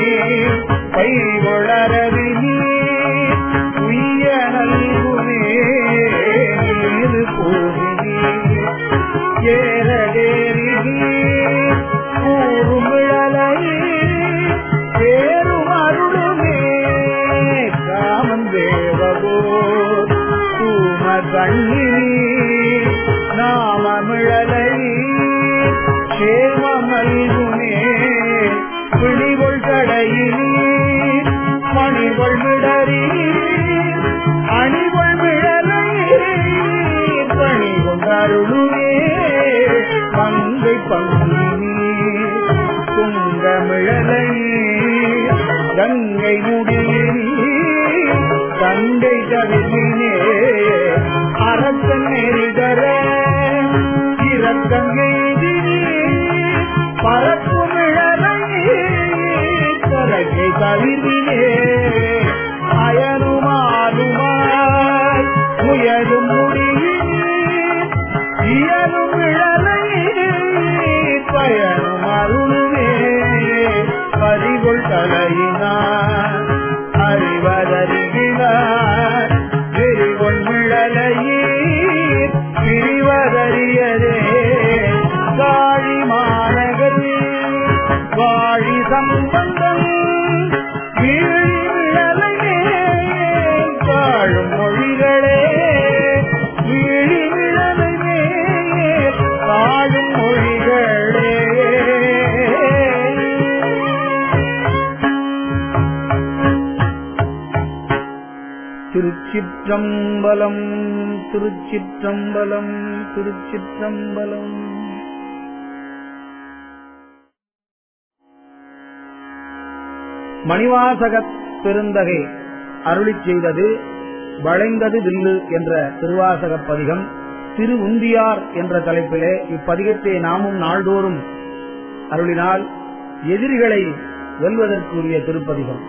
பைகொளரவி உய்ய நல்குமே நீரு கூறி ஏறடேறி கூறும் மிழலை பேரும் அருளுமே காமன் தேவகோ தூம கண்ணினி நாமமிழலை சேமமல்குமே பிணிகொள் கடையினி மணிகொள் விடரி அணிகொள் விழலை பணி கொண்டருளுமே பங்கை பங்கினி துங்கமிழலை கங்கை முடியினி கங்கை கவிழ்வினே அரசன் நெறிதர இறக்கங்கை பரப்புமிழலை கரகை கவிழ்வினே அயனுமாலுமாய் முயலும் முடியின் இயலும் இழலை பயனும் அருளுமே பறிகொள் தலையினார் அறிவதறிகிறார் வெறிகொள் மிழலையே பிரிவதறியதே காழி மாநகரே வாழி சம்பந்தம் வீழி விழலையே காழும் மொழிகளே வீழி விழலையே காழும் மொழிகளே திருச்சிற்றம்பலம் திருச்சிற்றம்பலம் திருச்சிற்றம்பலம் மணிவாசகப் பெருந்தகை அருளிச் செய்தது வளைந்தது வில்லு என்ற திருவாசகப் பதிகம் திரு உந்தியார் என்ற தலைப்பிலே இப்பதிகத்தை நாமும் நாள்தோறும் அருளினால் எதிரிகளை வெல்வதற்குரிய திருப்பதிகம்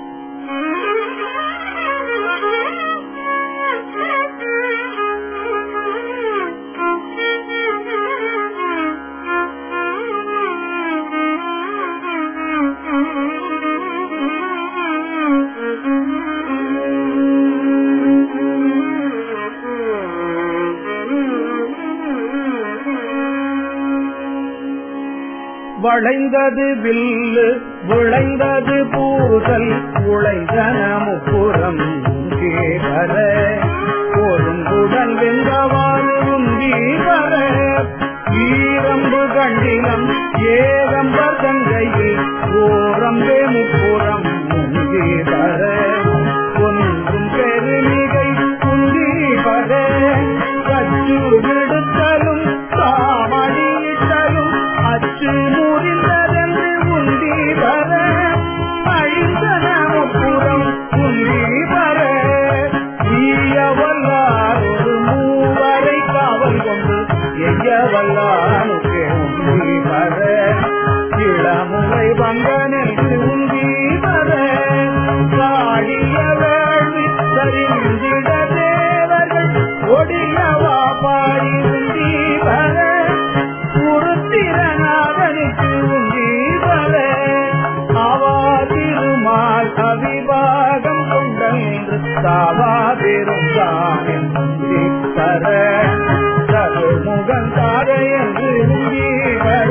வளைந்தது வில்லு விளைந்தது பூசல் உழைதன முப்புறம் கேவர ஒருங்குடன் வெந்தவாறு உந்தி வர ஈரம்பு கண்டிலம் ஏகம்பர் தங்கையில் ஓரம்பே முப்புறம் முந்தி வர ஒன்றும் பெருமிகை குந்தி வர கச்சு விடுத்தலும் தாமடியிட்டலும் அச்சு முறிந்ததென்று உந்தி வர அழிந்தன முப்புறம் உந்தி வர ஈய வல்லார் ஒரு மூவரை காவல் கொண்டு எய்ய வல்லானுக்கு உந்தி வர இளமுறை வங்கனென்று உந்தி வர காடிய வேள்வி சரிந்திட தேவர்கள் ஒடியவா பாடி உந்தி வர உருத்திரநாதனுக்கு உந்தி வர அவா திருமால் அவிபாகம் கொண்டென்று தாவா பெருந்தான் உந்தி வர முகன் தாரை என்று உந்தி வர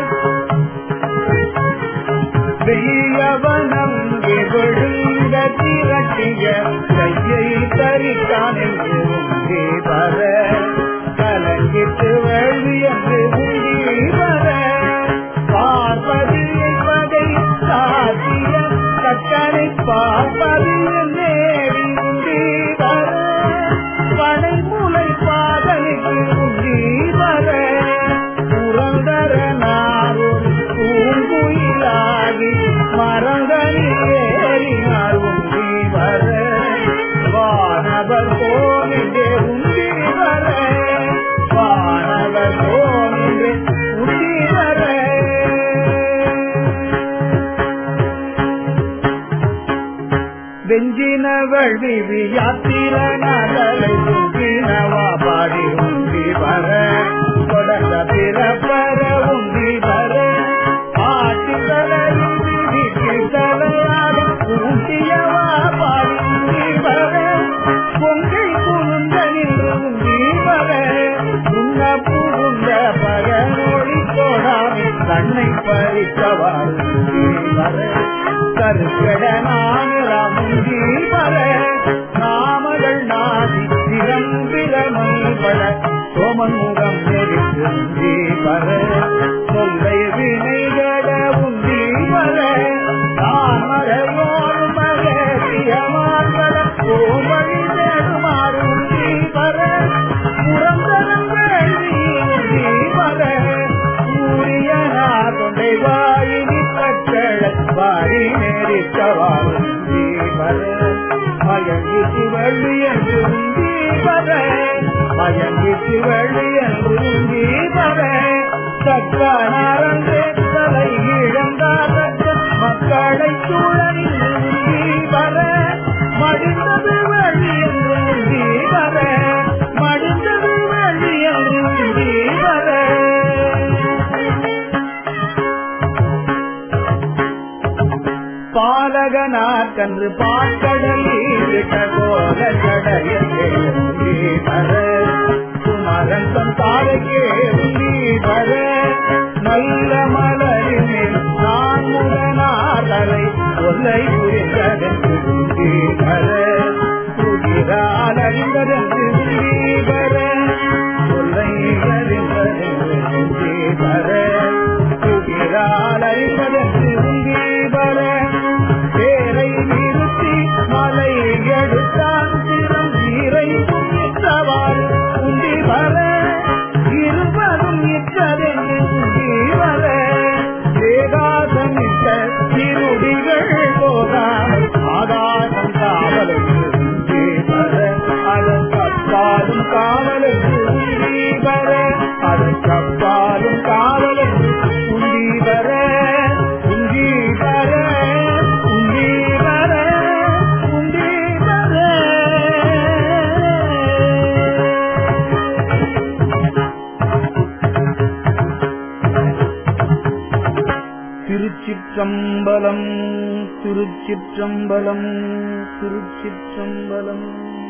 வெய்யவனம் விழுந்த திரட்டிய கையை தரித்தான் என்று உந்தி வர கலங்கிட்டு வேள்வி என்று உந்தி வர பார்ப்பதியை பகை சாத்திய கட்டளை பார்ப்பதில் நேரி உந்தி வர படை முளை பாதனைக்கு உந்தி வர புரந்தர நாரும் பூங்குயிலாகி மரங்களில் ஏறினார் உந்தி வர வானவர் போனிலே உந்தி வர வானவர் கெஞ்சினவள் விவி யாத்திர நகலை உங்கினவா பாடி உந்தி வர கொடந்த பிறப்பர உந்தி வர ஆட்டுதலையும் விதிக்கு தலையாக ஊட்டியவா பாடி உந்தி வர பொங்கை புகுந்த நின்று உந்தி வர உண்ண புகுந்த பகனொளி தோடாமை கண்ணை பறித்தவாறு உந்தி வர கருக்கடனாமுந்தி வர நாமகள் நாதி திறம்பிரமை பல சோமன் முகம் நெருங்கி வர சொல்லை வினைகட உந்தி வர தாமரையோடு மகியமார்கள கோமழி நெடுமாறு உந்தி வர புறந்தரங்கள் உந்தி வர சூரியனா தொண்டை வாயினி பட்டள வாரி நேரிட்டவாறு வர மயங்கிட்டு வள்ளி என்று உந்தி வர மயங்கிட்டு வள்ளி என்று உந்தி வர தக்க நாரங்கே தலை இழந்தார் மக்களை சூழலில் உந்தி வர மடிந்தது வழி என்று உந்தி வர மடிந்தது வழி என்று உந்தி வர பாலகனாக்கன்று பாக்கடல் ஈட்ட கோல கடையில் வர குமரன் தன் தாரைக்கே வர நல்ல மலரின் மேல் நான் முடனாதலை கொல்லை புரிந்ததென்று வர புதிரால் அறிந்ததென்று வர கொல்லை அறிந்ததென்று வர புதிரால் அறிந்ததென்று வர பேரை நிறுத்தி மலை எடுத்தான் திறம் நீரை முன்னிட்டவாறு உண்டி வர இருவரும் இட்டதென்று உண்டி வர வேகாசமிட்ட திருடிகள் போதாமல் ஆகாசம் காவலுக்கு உண்டி வர அதன் கப்பாலும் காவலுக்கு உண்டி வர அதன் கப்பாலும் காவலுக்கு உண்டி வர உண்டி வர உண்டி வர உண்டி வர திருச்சிற்றம்பலம் திருச்சிற்றம்பலம் திருச்சிற்றம்பலம்